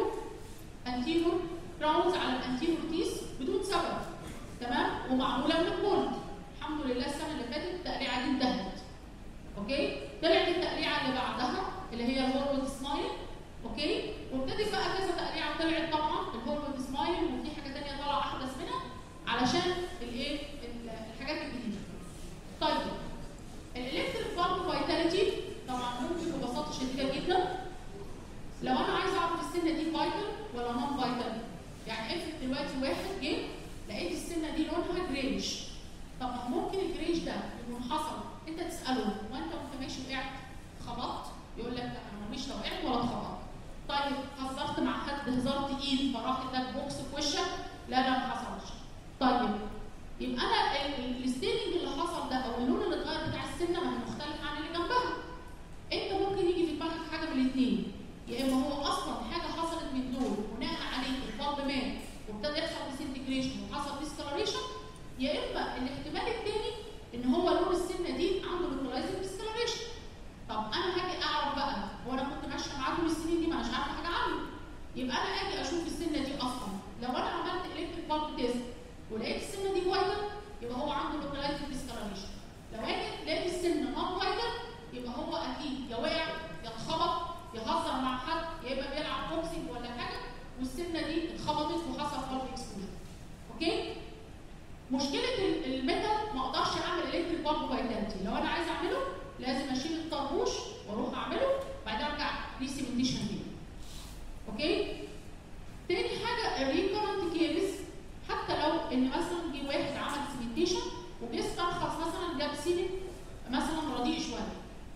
فايتال ولا نون فايتال يعني افرض دلوقتي واحد جه لقيت السنه دي لونها جريش طب ما ممكن الجريش ده يكون حصل انت تساله وانت وانت ماشي وقعت خبطت يقول لك لا انا مش لا وقعت ولا اتخبطت طيب هزرت مع حد هزار تقيل فراح اداك بوكس في وشك لا لا ما حصلش طيب يبقى انا الستيننج اللي حصل ده او اللون اللي اتغير بتاع السنه ما هو مختلف عن اللي جنبها انت ممكن يجي في دماغك حاجه من الاثنين يا اما هو اصلا حاجه حصلت من دول بناء عليه البلب مات وابتدى يحصل ديسنتجريشن وحصل ديسكلريشن يا اما الاحتمال الثاني ان هو لون السنه دي عنده لوكلايزنج ديسكلريشن طب انا هاجي اعرف بقى هو انا كنت ماشيه معاه طول السنين دي ما اناش عارفه حاجه عنه يبقى انا اجي اشوف السنه دي اصلا لو انا عملت الكتريك بالب تيست ولقيت السنه دي فايتال يبقى هو عنده لوكلايزنج ديسكلريشن لو اجي لقيت السن نون فايتال يبقى هو اكيد يا وقع يا اتخبط يهزر مع حد يا اما بيلعب بوكسنج ولا حاجه والسنه دي اتخبطت وحصل بالب اكسبوجر اوكي مشكله الميتال ما اقدرش اعمل الكتريك بالب فايتاليتي لو انا عايز اعمله لازم اشيل الطربوش واروح اعمله بعدين ارجع ريسيمنتيشن تاني اوكي تاني حاجه الريكورنت كيرز حتى لو ان مثلا جه واحد عمل سيمنتيشن وجه استرخص مثلا جاب سيمنت مثلا رديء شويه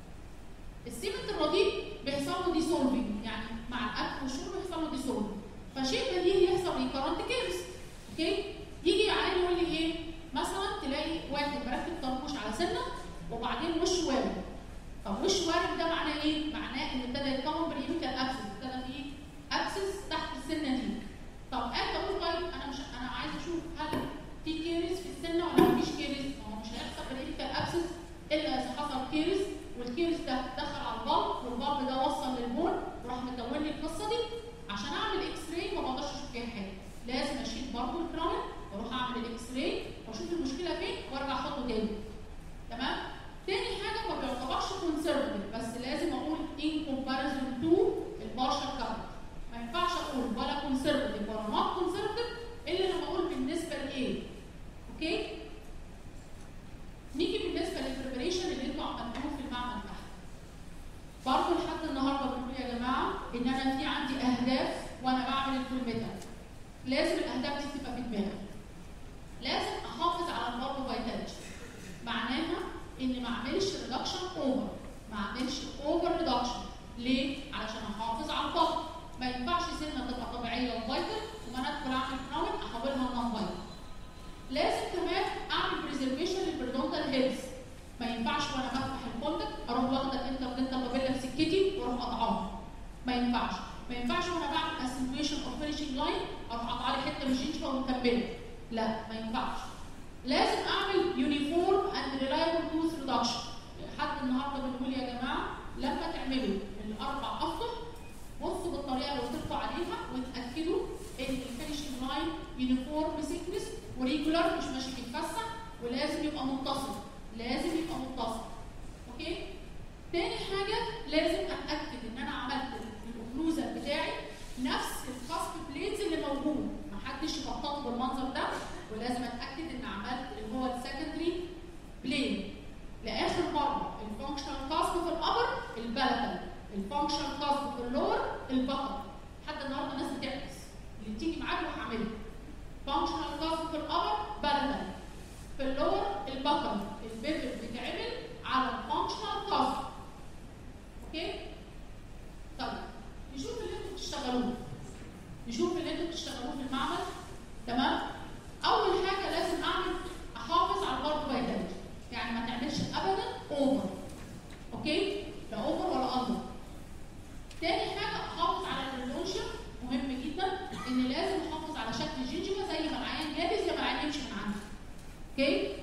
السيمنت الرديء بيحصل له ديسولفنج يعني مع الاكل والشرب بيحصل له ديسولفنج فشيء بديهي يحصل ريكورنت كيرز اوكي يجي عليه يقول لي ايه مثلا تلاقي واحد مركب طربوش على سنه وبعدين وش وارد طب وش وارد ده معناه ايه؟ معناه ان ابتدى يتكون بريميكال ابسس ابتدى في ابسس تحت السنه دي طب اجي اقول طيب انا مش انا عايز اشوف هل في كيرس في السنه ولا مفيش كيرس؟ ما هو مش هيحصل بريميكال ابسس الا اذا حصل كيرس والكيرس ده دخل على البلب والبلب ده وصل للبول وراح مكون لي القصه دي عشان اعمل اكس راي ما بقدرش اشوف فيها حاجه لازم اشيل برضه الكرامل واروح اعمل الاكس راي واشوف المشكله فين وارجع احطه تاني تمام؟ تاني حاجه ما بيعتبرش كونسرفتيف بس لازم اقول ان كومباريزون تو البارشال كفر ما ينفعش اقول ولا كونسرفتيف ولا نوت كونسرفتيف الا لما اقول بالنسبه لايه اوكي نيجي بالنسبه للبريبريشن اللي انتوا عملتوه في المعمل تحت برضه لحد النهارده بنقول يا جماعه ان انا في عندي اهداف وانا بعمل الفول ميتال لازم الاهداف دي تبقى في دماغي لازم احافظ على الباربو فيتاليتي معناها اني ما اعملش ريدكشن اوفر ما اعملش اوفر ريدكشن ليه؟ علشان احافظ على البطن ما ينفعش سنه تبقى طبيعيه وفايتال وما ادخل اعمل كراون احولها نون فايتال لازم كمان اعمل بريزرفيشن للبريدونتال هيلث ما ينفعش وانا بفتح الكوندك اروح واخده انتردنتال بابيلا في سكتي واروح قطعاها ما ينفعش ما ينفعش وانا بعمل اسنتويشن اوف فينشنج لاين اروح قاطعه لي حته من الجينجفا ومكمله لا ما ينفعش لازم اعمل يونيفورم اند ريلايبل توث ريدكشن لحد النهارده بنقول يا جماعه لما تعملوا الاربع افضل بصوا بالطريقه اللي قلت لكم عليها وتاكدوا ان الفينشنج لاين يونيفورم سيكنس وريجولار مش ماشي بيتفسح ولازم يبقى متصل لازم يبقى متصل اوكي تاني حاجه لازم اتاكد ان انا عملت الاوكلوزر بتاعي نفس الكاسك بليتس اللي موجود محدش يبططه بالمنظر ده ولازم اتاكد ان عملت اللي هو السكندري بلين لاخر مره الفانكشنال كاسك في الابر البلتل الفانكشنال كاسك في اللور البطل لحد النهارده الناس بتعكس اللي بتيجي معاك روح اعمله فانكشنال كاسك في الابر بلتل في اللور البطل البيفل بيتعمل على الفانكشنال كاسك اوكي طيب نشوف اللي انتوا بتشتغلوه نشوف اللي انتوا بتشتغلوه في المعمل تمام اول حاجه لازم اعمل احافظ على البارد فايتاليتي يعني ما تعملش ابدا اوفر اوكي لا اوفر ولا اندر تاني حاجه احافظ على الريلوشن مهم جدا ان لازم احافظ على شكل الجنجبه زي ما العيان جابس زي ما العيان يمشي من عندي اوكي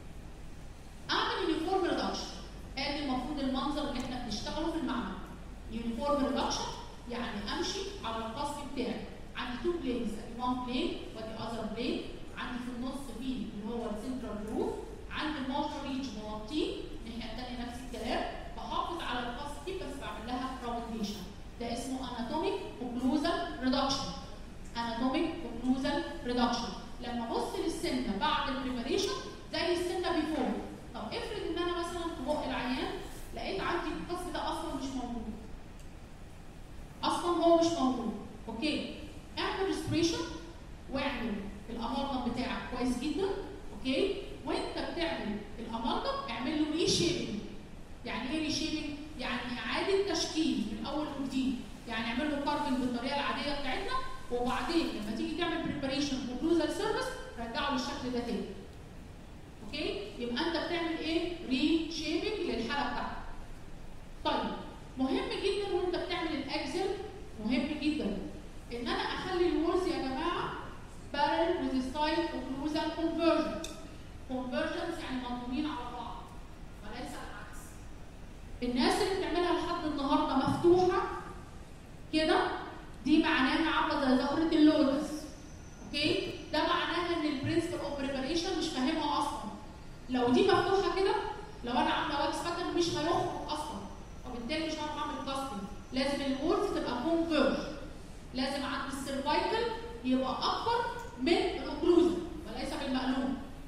اعمل يونيفورم ريدكشن ادي المفروض المنظر اللي احنا بنشتغله في المعمل يونيفورم ريدكشن يعني امشي على القصف بتاعي عندي تو بلينز وان بلين ودي اذر بلين عندي في النص في اللي هو السنترال جروف عندي المالتي ريتش مغطيه الناحيه الثانيه نفس الكلام بحافظ على القصف دي بس بعمل لها راونديشن ده اسمه اناتوميك اوكلوزال ريدكشن اناتوميك اوكلوزال ريدكشن لما ابص للسنه بعد البريباريشن زي السنه بيفور طب افرض ان انا مثلا في بق العيان لقيت عندي القصف ده اصلا مش موجود اصلا هو مش موجود اوكي اوكي اعمل ريستوريشن واعمل الامالجم بتاعك كويس جدا اوكي وانت بتعمل الامالجم اعمل له ري شيبنج يعني ايه ري شيبنج؟ يعني اعاده تشكيل من اول وجديد يعني اعمل له كارفنج بالطريقه العاديه بتاعتنا وبعدين لما تيجي تعمل بريباريشن وكلوزر سيرفيس رجعه للشكل ده تاني اوكي يبقى انت بتعمل ايه ري شيبنج للحاله بتاعتك طيب مهم جدا وانت بتعمل الاكسل مهم جدا ان انا اخلي الوولز يا جماعه بارل with style occlusal conversion conversions يعني مضمومين على بعض وليس العكس الناس اللي بتعملها لحد النهارده مفتوحه كده دي معناها عامله زي زهره اللوتس اوكي ده معناها ان البرنسبل اوف بريباريشن مش فاهمها اصلا لو دي مفتوحه كده لو انا عامله واكس باترن مش هيخرج اصلا وبالتالي مش هعرف اعمل كاستنج لازم الوولز تبقى كونفيرج لازم عند السيرفايكل يبقى اكبر من الاوكلوزن وليس بالمقلوب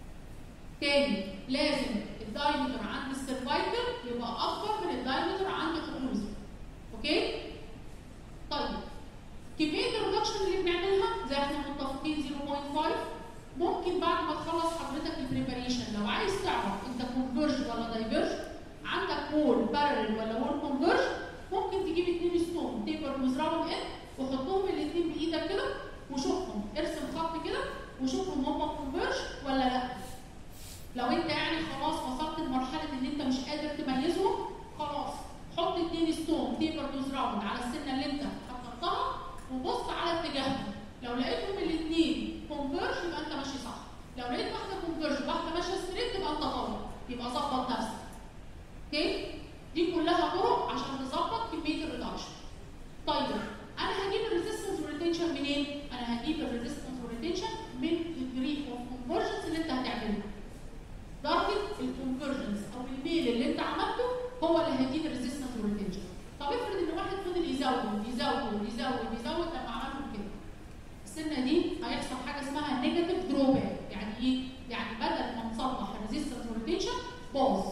تاني لازم الدايمتر عند السيرفايكل يبقى اكبر من الدايمتر عند الاوكلوزن اوكي طيب كميه الريدكشن اللي بنعملها زي احنا متفقين 0.5 ممكن بعد ما تخلص حضرتك البريباريشن لو عايز تعرف انت كونفرج ولا دايفرج عندك وول بارل ولا وول كونفرج ممكن تجيب اتنين ستون تيبر وزراون ان وحطهم الاثنين بايدك كده وشوفهم ارسم خط كده وشوفهم هم كونفرج ولا لا لو انت يعني خلاص وصلت لمرحله ان انت مش قادر تميزهم خلاص حط اتنين ستون تيبر وزراون على السنه اللي انت حطيتها وبص على اتجاههم لو لقيتهم الاثنين كونفرج يبقى انت ماشي صح لو لقيت واحده كونفرج واحده ماشيه ستريت يبقى انت غلط يبقى ظبط نفسك اوكي دي كلها طرق عشان تظبط كميه الريدكشن طيب انا هجيب الريزيستنس والريتنشن منين انا هجيب الريزيستنس والريتنشن من الديجري اوف كونفرجنس اللي انت هتعمله درجه الكونفرجنس او الميل اللي انت عملته هو اللي هيجيب الريزيستنس والريتنشن طب افرض ان واحد فضل يزود يزود يزود يزود لما عملهم كده السنه دي هيحصل حاجه اسمها نيجاتيف دروباك يعني ايه؟ يعني بدل ما نصلح الريزيستنس والريتنشن باظ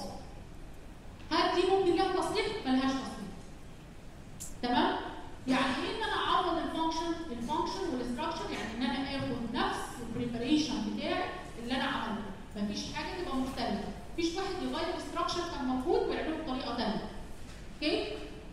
هل دي ممكن لها تصليح؟ ملهاش تصليح تمام؟ يعني ايه ان انا اعوض الفانكشن الفانكشن والاستراكشر يعني ان انا اخد نفس البريباريشن بتاعي اللي انا عملته مفيش حاجه تبقى مختلفه مفيش واحد يغير استراكشر كان موجود ويعمله بطريقه ثانيه اوكي؟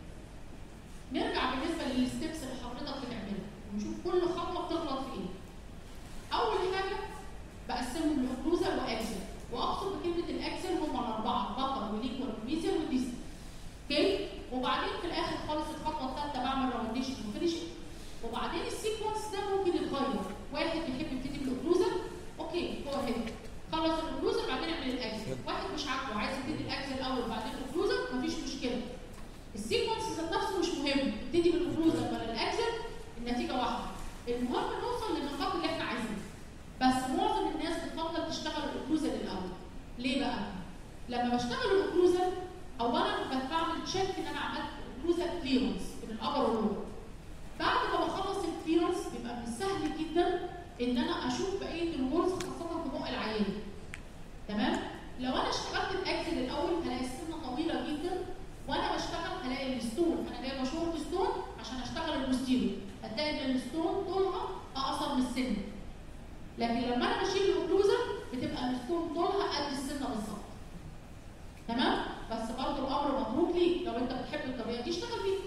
نرجع بالنسبه للستبس اللي حضرتك بتعملها ونشوف كل خطوه بتغلط في ايه. اول حاجه بقسمهم لاوكلوزال واكسل واقصد بكلمه الاكسل هم الاربعه بطل وليكوال وميزل وديسل. اوكي؟ وبعدين في الاخر خالص الخطوه الثالثه بعمل راونديشن وفينيشنج وبعدين السيكونس ده ممكن يتغير واحد بيحب يبتدي بالاوكلوزال اوكي هو هنا خلص الاوكلوزال بعدين اعمل الاكسل واحد مش عاجبه عايز يبتدي الاكسل الاول بعدين الاوكلوزال مفيش مشكله السيكونس ذات نفسه مش مهم تبتدي بالاوكلوزال ولا الاكسل النتيجه واحده المهم نوصل للنقاط اللي احنا عايزينها بس معظم الناس بتفضل تشتغل الاوكلوزال الاول ليه بقى؟ لما بشتغل الاوكلوزال اولا بعمل تشيك ان انا عملت اوكلوزال كليرنس من الابر واللور بعد ما بخلص الكليرنس بيبقى من السهل جدا ان انا اشوف بقيه الورز خاصه في بق العيان تمام؟ لو انا اشتغلت الاكسل الاول هلاقي السنه طويله جدا وانا بشتغل هلاقي الستون انا جايبه شورت ستون عشان اشتغل البوستيريور هتلاقي ان الستون طولها اقصر من السن لكن لما انا بشيل الاوكلوزر بتبقى الستون طولها قد السنه بالظبط تمام بس برضه الامر مطلوب ليك لو انت بتحب الطريقه دي اشتغل بيها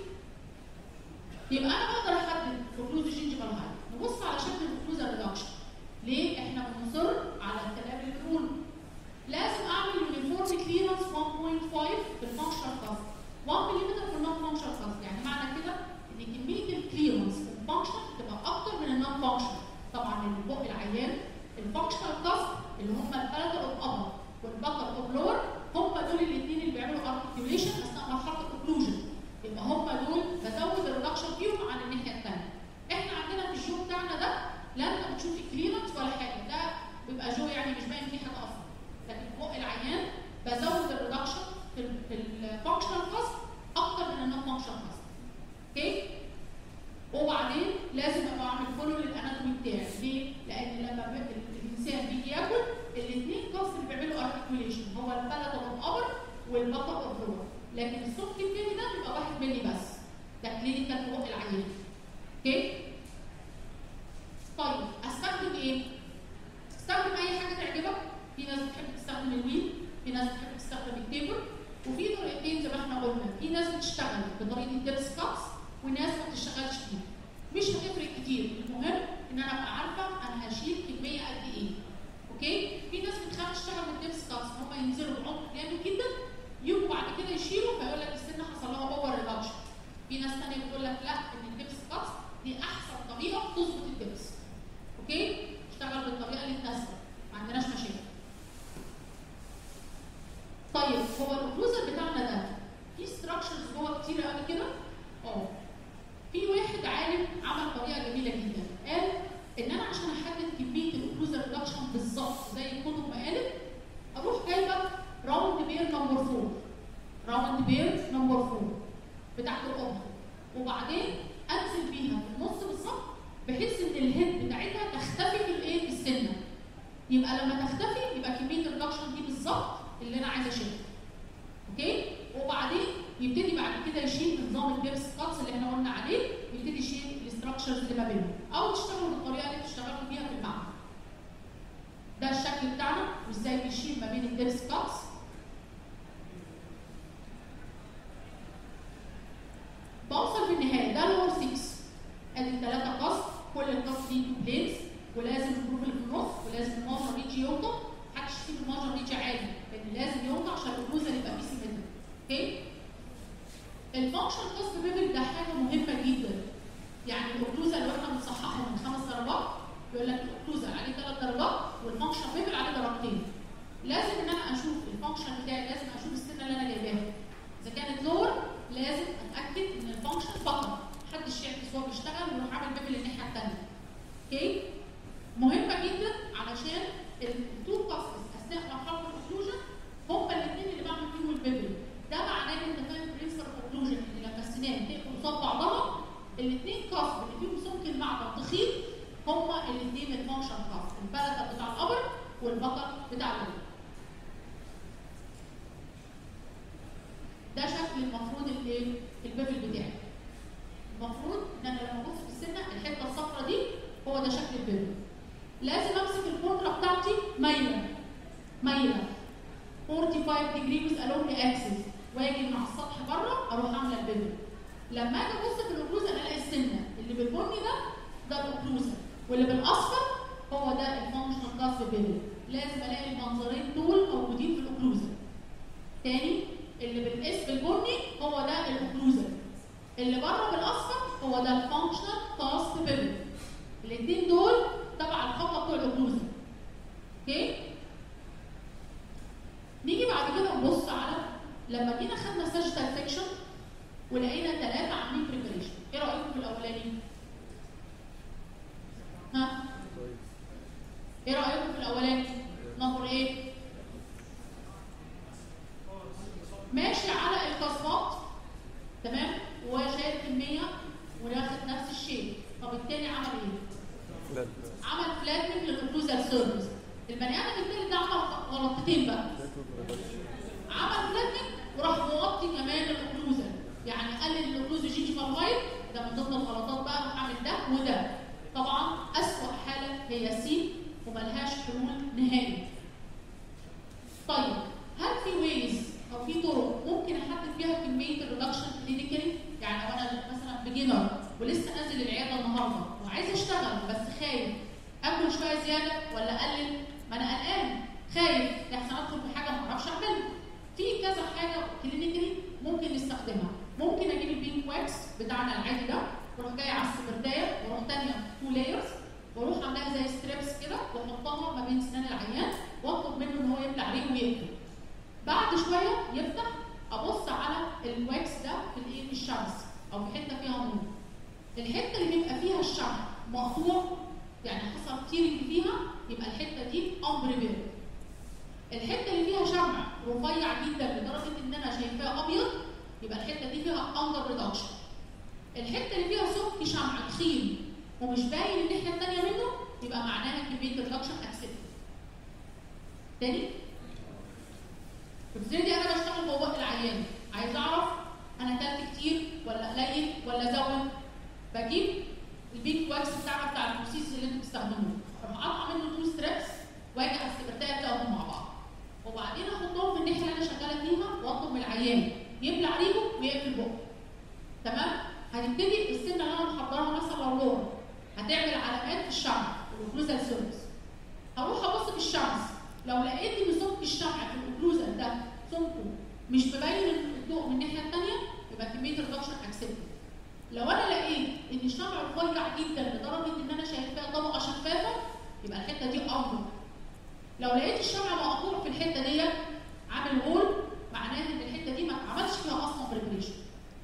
يبقى انا بقدر احدد اوكلوز جينجيفال هاي نبص على شكل الاوكلوزر ريدكشن ليه احنا بنصر على الكلام اللي بنقوله لازم اعمل يونيفورم كليرنس 1.5 في الفانكشنال كاست 1 ملم في النون فانكشنال كاست يعني معنى كده ان كميه الكليرنس في الفانكشن تبقى اكتر من النون فانكشنال طبعا اللي بق العيان الفانكشنال كاست اللي هم البلد اوف ابر والبطل اوف لور هم دول الاثنين اللي بيعملوا ارتكيوليشن اثناء مرحله الاوكلوجن يبقى هم دول بزود الريدكشن فيهم عن الناحيه الثانيه احنا عندنا في الجو بتاعنا ده لا انت بتشوف كليرنس ولا حاجه ده بيبقى جو يعني مش باين فيه حاجه اصلا لكن بق العيان بزود الريدكشن في في الفانكشنال كاست اكتر من النون فانكشنال كاست اوكي وبعدين لازم ابقى اعمل فولو للاناتومي بتاعي ليه؟ لان لما الانسان بيجي ياكل الاثنين كاست اللي بيعملوا ارتكيوليشن هو البلد اوف ابر والبطل اوف لور لكن السمك التاني ده بيبقى واحد ملي بس ده كلينيكال في بق العيان اوكي مش هتفرق كتير المهم ان انا ابقى عارفه انا هشيل كميه قد ايه اوكي في ناس بتخاف تشتغل بالدبس كاس ان هم ينزلوا بعمق جامد جدا يجوا بعد كده يشيلوا فيقول لك السن حصل لها اوفر ريدكشن في ناس ثانيه بتقول لك لا ان الدبس كاس دي احسن طريقه تظبط الدبس اوكي اشتغل بالطريقه اللي تناسبك ما عندناش مشاكل طيب هو الاوكلوزر بتاعنا ده في ستراكشرز جوه كتير قوي كده اه في واحد عالم عمل طريقه جميله جدا قال ان انا عشان احدد كميه الاوكلوزر ريدكشن بالظبط زي الكتب ما قالت اروح جايبه راوند بير نمبر 4 راوند بير نمبر 4 بتاعت القمر وبعدين انزل بيها في النص بالظبط بحيث ان الهيد بتاعتها تختفي في الايه في السنه يبقى لما تختفي يبقى كميه الريدكشن دي بالظبط اللي انا عايزه اشيلها اوكي وبعدين يبتدي بعد كده يشيل نظام الدبس كاتس اللي احنا قلنا عليه يبتدي يشيل الاستراكشرز اللي ما بينهم او تشتغلوا بالطريقه اللي بتشتغلوا بيها في المعمل ده الشكل بتاعنا وازاي بيشيل ما بين الدبس كاتس بوصل في النهايه ده اللور 6 ادي الثلاثه قص كل القص دي تو بلينز ولازم الجروب اللي في النص ولازم الماجر ريجي يوطى محدش يسيب الماجر ريجي عالي لان لازم يوطى عشان الاوكلوزر يبقى فيه سيمتري اوكي الفانكشن كوست بيبل ده حاجه مهمه جدا يعني الاوكلوزر لو احنا بنصححه من خمس درجات يقول لك الاوكلوزر عليه ثلاث درجات والفانكشن بيبل عليه درجتين لازم ان انا اشوف الفانكشن بتاعي لازم اشوف السنه اللي انا جايباها اذا كانت لور لازم اتاكد ان الفانكشن فقط محدش يعكس وهو بيشتغل ويروح عامل بيبل الناحيه الثانيه اوكي مهمه جدا علشان التو باسز اثناء مرحله الاوكلوجن هما الاثنين اللي بعمل فيهم البيبل ده معناه ان انت فاهم برنسبل اوكلوجن ان لما السنان تقفل قصاد بعضها الاثنين كاسب اللي فيهم سمك المعدن تخيط هما الاثنين الفانكشن كاسب البلده بتاع الابر والبقر بتاع اللور ده شكل المفروض الايه البيبل بتاعي المفروض ان انا لما ابص في السنه الحته الصفراء دي هو ده شكل البيبل لازم امسك الكونترا بتاعتي مايله مايله 45 degrees along the axis واجي من على السطح بره اروح عامله البيبل لما اجي ابص في الاوكلوزر الاقي السنه اللي بالبني ده ده الاوكلوزر واللي بالاصفر هو ده الفانكشنال كاست بيبل لازم الاقي المنظرين دول موجودين في الاوكلوزر تاني اللي بالاسم البني هو ده الاوكلوزر اللي بره بالاصفر هو ده الفانكشنال كاست بيبل الاثنين دول تبع الخطه بتوع الاوكلوزر اوكي نيجي بعد كده نبص على لما جينا خدنا ساجيتال سيكشن ولقينا ثلاثه عاملين بريبريشن ايه رايكم في الاولاني ها ايه رايكم في الاولاني نمبر ايه ماشي على التصفات تمام وشايل كميه وناخد نفس الشيء طب التاني عمل ايه عمل فلاتنج للاوكلوزال سيرفيس البني ادم التاني ده عمل غلطتين بقى عمل فلاتنج وراح موطي كمان الاوكلوزال يعني قلل الاوكلوز جينجيفال هايت ده من ضمن الغلطات بقى راح عامل ده وده طبعا اسوأ حاله هي سي وملهاش حلول نهائي طيب هل في ويز او في طرق ممكن احدد بيها كميه الريدكشن كلينيكالي يعني لو انا مثلا بيجنر ولسه نازل العياده النهارده وعايز اشتغل بس خايف اكل شويه زياده ولا اقلل ما انا قلقان خايف لحسن ادخل في حاجه ما اعرفش اعملها في كذا حاجه كلينيكالي ممكن نستخدمها ممكن اجيب البينك واكس بتاعنا العادي ده واروح جاي على السكرتايه واروح تانيه تو لايرز واروح عاملاها زي ستريبس كده واحطها ما بين سنان العيان واطلب منه ان هو يبلع عليه ويقفل بعد شويه يفتح ابص على الواكس ده في الايه في الشمس او في حته فيها نور الحته اللي بيبقى فيها الشمع مقطوع يعني حصل تيرنج فيها يبقى الحته دي امبريبير الحته اللي فيها شمع رفيع جدا لدرجه ان انا شايفاه ابيض يبقى الحته دي فيها اندر ريدكشن الحته اللي فيها سمك شمع تخين ومش باين الناحيه الثانيه منه يبقى معناها كميه الريدكشن اكسبت تاني ابتدي انا بشتغل جوه العيان عايز اعرف انا اكلت كتير ولا قليل ولا زود بجيب البيك واكس بتاعنا بتاع البروسيس اللي انتوا بتستخدموه اروح قاطعه منه تو ستريبس واجي على السكرتايه بتاعهم مع بعض وبعدين احطهم في الناحيه اللي انا شغاله فيها واطلب من العيان يبلع ريقه ويقفل بقه تمام هتبتدي السنه اللي انا محضرها مثلا لو علامات في الشمع الاوكلوزال سيرفيس هروح ابص في الشمس لو لقيت ان سمك الشمع في الاوكلوزال ده سمكه مش مبين الضوء من الناحيه الثانيه يبقى كميه الريدكشن اكسبتد لو انا لقيت ان الشمع رفيع جدا لدرجه ان انا شايفاه طبقه شفافه يبقى الحته دي افضل لو لقيت الشمع مقطوع في الحته دي عامل هول معناها ان الحته دي ما اتعملش فيها اصلا بريبريشن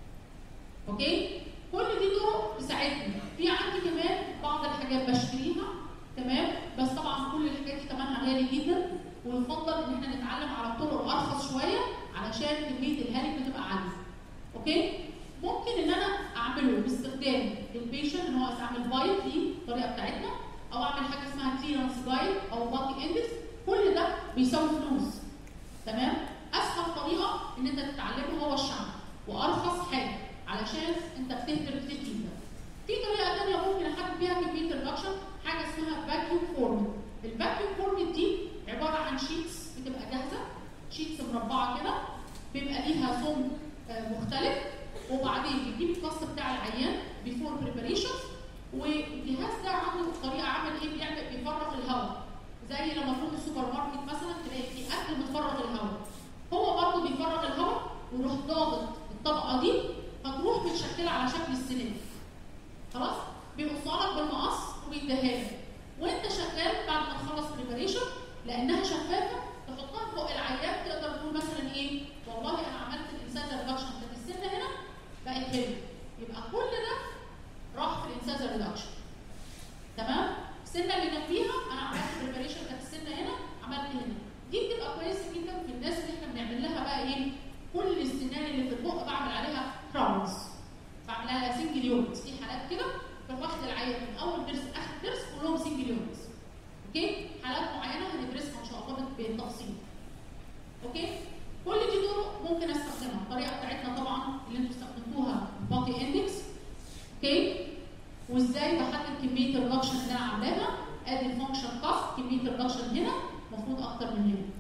اوكي كل دي طرق تساعدني في عندي كمان بعض الحاجات بشتريها تمام بس طبعا كل الحاجات دي ثمنها غالي جدا ويفضل ان احنا نتعلم على الطرق الارخص شويه علشان كميه الهالك بتبقى عاليه اوكي ممكن ان انا اعمله باستخدام البيشن ان هو استعمل بايت دي الطريقه بتاعتنا او اعمل حاجه اسمها كليرنس جايد او بادي اندكس كل ده بيساوي فلوس تمام اسهل طريقه ان انت تتعلمه هو الشمع وارخص حاجه علشان انت بتهدر كتير جدا في طريقه ثانيه ممكن احدد بيها كميه الريدكشن حاجه اسمها فاكيوم فورمت الفاكيوم فورمت دي عباره عن شيتس بتبقى جاهزه شيتس مربعه كده بيبقى ليها سمك مختلف وبعدين بتجيب الكاست بتاع العيان بيفور بريباريشن والجهاز ده عنده طريقه عمل ايه بيعمل بيفرغ الهواء زي لما تروح السوبر ماركت مثلا تلاقي في اكل متفرغ الهواء هو برضه بيفرغ الهواء ويروح ضاغط الطبقه دي فتروح متشكله على شكل السنان خلاص بيقصها لك بالمقص وبيديها لك وانت شغال بعد ما تخلص بريباريشن لانها شفافه تحطها فوق العيان تقدر تقول مثلا ايه والله انا عملت الانسان ريدكشن بتاعت السنه هنا بقت حلوه يبقى كل ده راح في الانسان ريدكشن تمام السنه اللي جنبيها انا عملت بريباريشن بتاعت السنه هنا عملت هنا دي بتبقى كويسه جدا في الناس اللي احنا بنعمل لها بقى ايه كل السنان اللي في البق بعمل عليها كراونز بعمل لها سنجل يونتس في حالات كده واخد العيان من اول درس اخر درس كلهم سنجل يونتس اوكي حالات معينه هندرسها ان شاء الله بالتفصيل اوكي كل دي طرق ممكن استخدمها الطريقه بتاعتنا طبعا اللي انتوا استخدمتوها باقي اندكس اوكي وازاي بحدد كميه الريدكشن اللي انا عاملاها ادي الفانكشن كاست كميه الريدكشن هنا المفروض اكتر من هنا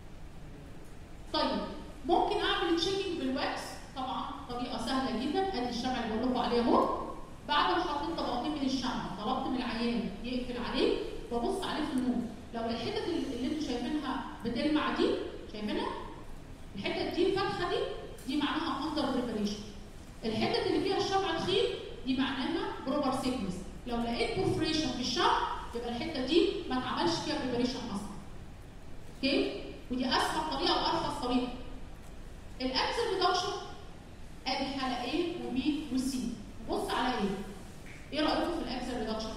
طيب ممكن اعمل تشيكنج بالواكس طبعا طريقه سهله جدا ادي الشمع اللي بقول لكم عليه اهو بعد ما حطيت طبقتين من الشمع طلبت من العيان يقفل عليه وابص عليه في النور لو الحتت اللي انتوا شايفينها بتلمع دي شايفينها الحتت دي الفتحه دي دي معناها اندر بريبريشن الحتت اللي فيها الشمع تخين دي معناها بروبر سيكنس لو لقيت بورفريشن في الشمع يبقى الحته دي ما اتعملش فيها بريبريشن اصلا اوكي ودي اسهل طريقه وارخص طريقه الاكسل ريدكشن ادي حاله A وبي وسي بص على ايه ايه رايكم في الاكسل ريدكشن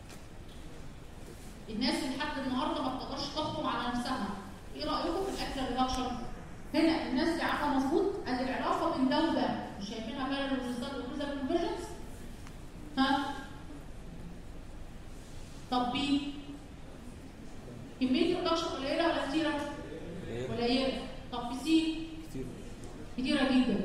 الناس اللي لحد النهارده ما بتقدرش تحكم على نفسها ايه رايكم في الاكسل ريدكشن هنا الناس اللي عارفه مظبوط ادي العلاقه بين ده وده مش شايفينها بارل ريزلت اوكلوزال كونفرجنس ها طب بي كميه الريدكشن قليله ولا كتيره؟ قليله طب في سي كتير كتيره جدا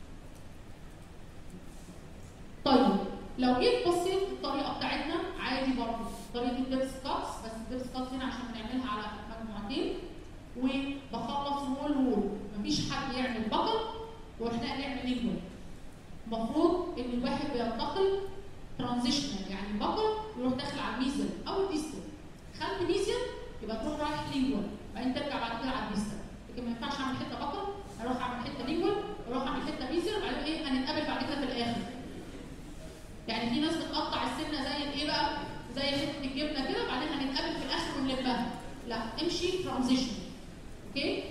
طيب لو جيت بصيت الطريقه بتاعتنا عادي برضه طريقه الدبس كاتس بس الدبس كاتس هنا عشان بنعملها على مجموعتين وبخلص وول وول مفيش حد يعمل بطل واحنا نعمل لينجوال المفروض ان الواحد بينتقل ترانزيشنال يعني بطل يروح داخل على الميزل او الديستل خدت ميزل يبقى تروح رايح لينجوال بعدين ترجع بعد كده على الديستل لكن ما ينفعش اعمل حته بطل اروح اعمل حته لينجوال اروح اعمل حته ميزل وبعدين ايه هنتقابل بعد كده في الاخر يعني في ناس بتقطع السنه زي الايه بقى زي حته الجبنه كده بعدين هنتقابل في الاخر ونلمها لا امشي ترانزيشن اوكي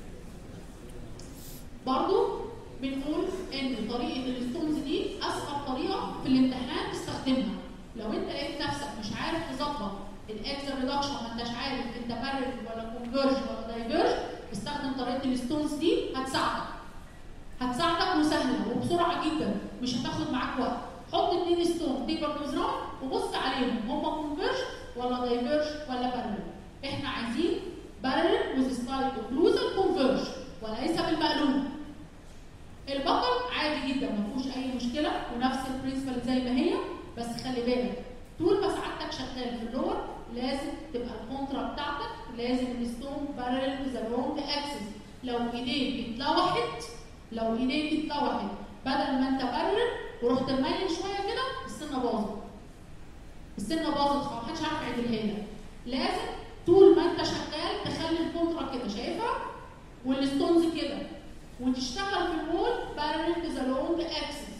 برضو بنقول ان طريقه الستونز دي اسهل طريقه في الامتحان تستخدمها لو انت لقيت نفسك مش عارف تظبط الاكسل ريدكشن ما انتش عارف انت بارل ولا كونفرج ولا دايفرج استخدم طريقه الستونز دي هتساعدك هتساعدك وسهله وبسرعه جدا مش هتاخد معاك وقت حط اتنين ستون تيبر نوزران وبص عليهم هما كونفرج ولا دايفرج ولا بارل احنا عايزين بارل وذ سلايد اوكلوزال كونفرج وليس بالمقلوب البقر عادي جدا ما فيهوش اي مشكله ونفس البرنسبل زي ما هي بس خلي بالك طول ما سعادتك شغال في اللور لازم تبقى الكونترا بتاعتك لازم الستون بارل وذ لونج اكسس لو ايديك اتلوحت لو ايديك اتلوحت بدل ما انت بارل ورحت مايل شويه كده السنه باظت السنه باظت خلاص محدش عارف يعدلها لك لازم طول ما انت شغال تخلي الكونترا كده شايفها والستونز كده وتشتغل في الوول بارل تو ذا لونج اكسس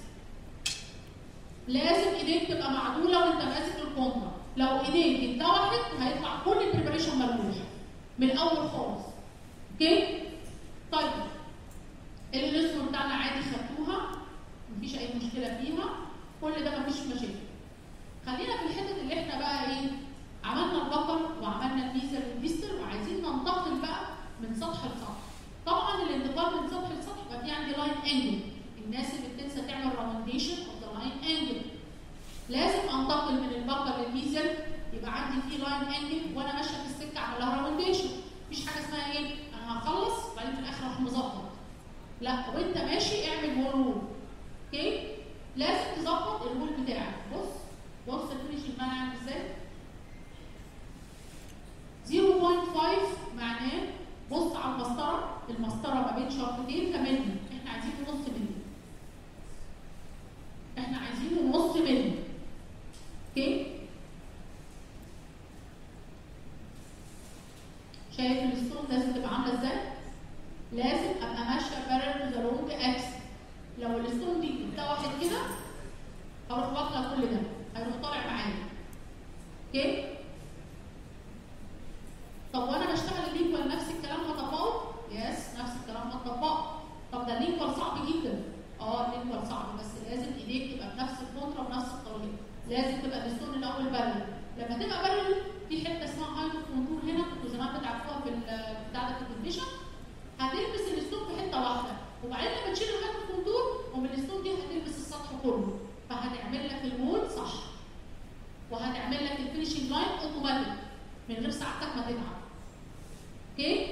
لازم ايديك تبقى معدوله وانت ماسك الكونترا لو ايديك اتوحت هيطلع كل البريبريشن ملوش من الاول خالص اوكي طيب الرسم بتاعنا عادي خدتوها مفيش اي مشكله فيها كل ده مفيش مشاكل خلينا في الحتت اللي احنا بقى ايه عملنا البقر وعملنا الميزر والبيستر وعايزين ننتقل بقى من سطح لسطح طبعا الانتقال من سطح لسطح يبقى في عندي لاين انجل الناس اللي بتنسى تعمل راونديشن اوف ذا لاين انجل لازم انتقل من البقر للميزر يبقى عندي في لاين انجل وانا ماشيه في السكه اعمل لها راونديشن مفيش حاجه اسمها ايه انا هخلص وبعدين في الاخر اروح مظبط لا وانت ماشي اعمل وول وول اوكي لازم تظبط الوول بتاعك بص بص الفينش المعنى عامل ازاي 0.5 معناه بص على المسطره المسطره ما بين شرطتين كمان احنا عايزين نص ملي احنا عايزين نص ملي اوكي شايف الستون لازم تبقى عامله ازاي لازم ابقى ماشيه بارل ذا لونج اكس لو الستون دي اتوحت كده هروح واكله كل ده هيروح طالع معايا اوكي طب وانا بشتغل اللينكوال نفس الكلام هطبقه يس نفس الكلام هطبقه طب ده اللينكوال صعب جدا اه اللينكوال صعب بس لازم ايديك تبقى بنفس الكونترا وبنفس الطريقه لازم تبقى الستون الاول بارل لما تبقى بارل في حته اسمها هايدرو كونتور هنا كنتوا زمان بتعرفوها في بتاع ده في الديفيشن هتلبس الستون في حته واحده وبعدين لما تشيل الهايدرو كونتور ومن الستون دي هتلبس السطح كله فهتعمل لك الوول صح وهتعمل لك الفينشنج لاين اوتوماتيك من غير ساعتك ما تتعب اوكي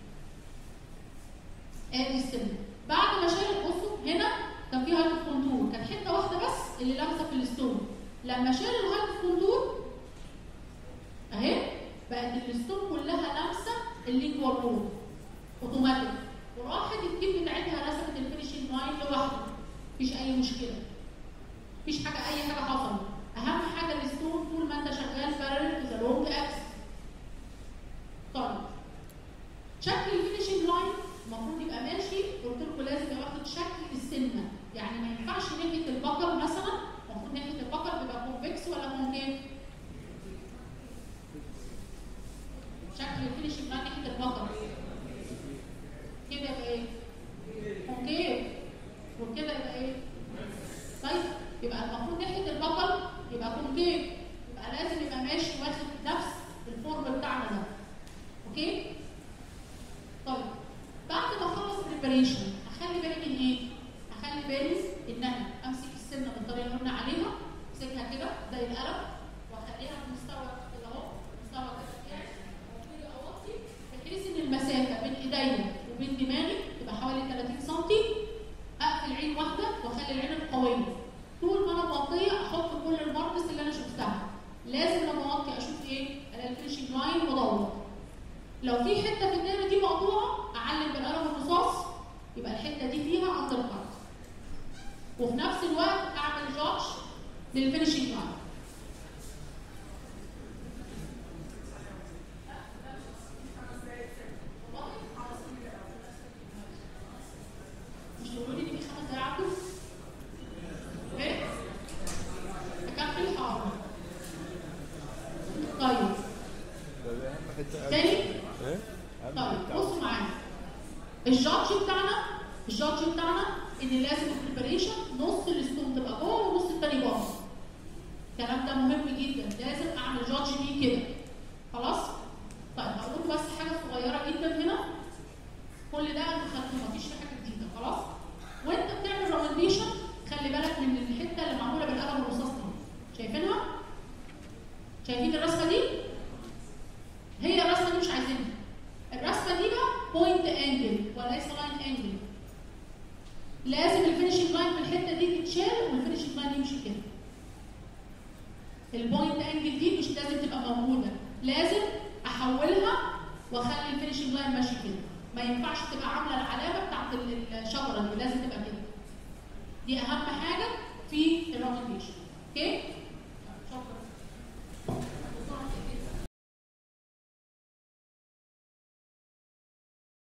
ادي السن بعد ما شال بصوا هنا كان في هايدرو كونتور كانت حته واحده بس اللي لابسه في الستون لما شال الهايدرو كونتور اهي بقت الستون كلها لامسه اللينجوال وول اوتوماتيك وراحت التيم بتاعتها رسمت الفينشنج لاين لوحده مفيش اي مشكله مفيش حاجه اي حاجه حصلت اهم حاجه الستون طول ما انت شغال بارل ذا لونج اكس طيب شكل الفينشنج لاين المفروض يبقى ماشي قلت لكم لازم ياخد شكل السنه يعني ما ينفعش ناحيه البقر مثلا المفروض ناحيه البقر تبقى كونفكس ولا كونكيف شكل الفينشنج لاين ناحيه البقر كده يبقى ايه؟ كونكيف وكده يبقى ايه؟ طيب يبقى المفروض ناحيه البقر يبقى كونكيف يبقى لازم يبقى ماشي واخد نفس الفورم بتاعنا ده اوكي؟ طيب بعد ما اخلص بريبريشن اخلي بالي من ايه؟ اخلي بالي ان انا امسك السنه بالطريقه اللي قلنا عليها امسكها كده زي القلم واخليها في مستوى كده اهو مستوى كده بتاعي وابتدي اوطي بحيث ان المسافه بين ايديا وبين دماغي تبقى حوالي 30 سم اقفل عين واحده واخلي العين القويه طول ما انا مغطيه احط كل الماركس اللي انا شفتها لازم لما اغطي اشوف ايه؟ الاقي الفينشنج لاين مدور لو في حته في الدايره دي مقطوعه اعلم بالقلم الرصاص يبقى الحته دي فيها اندر كات وفي نفس الوقت اعمل جادج للفينشنج لاين مش تقولوا لي ان في خمس دقايق عدوا؟ ايه؟ اكمل حاضر طيب ده اهم حته تاني ايه؟ اهم طيب حته بصوا معايا الجادج بتاعنا الجادج بتاعنا ان لازم البريبريشن نص الستون تبقى جوه ونص التاني بره الكلام ده مهم جدا لازم اعمل جادج ليه كده خلاص طيب هقول لكم بس حاجه صغيره جدا هنا كل ده انتوا خدتوه مفيش في حاجه جديده خلاص وانت بتعمل راونديشن خلي بالك من الحته اللي معموله بالقلم الرصاص دي شايفينها شايفين الرسمه دي هي الرسمه دي مش عايزينها الرسمه دي بقى بوينت انجل وليس لاين انجل لازم الفينشنج لاين في الحته دي تتشال والفينشنج لاين يمشي كده البوينت انجل دي مش لازم تبقى موجوده لازم احولها واخلي الفينشنج لاين ماشي كده ما ينفعش تبقى عامله العلامه بتاعت الشجره دي لازم تبقى كده دي اهم حاجه في الراونديشن اوكي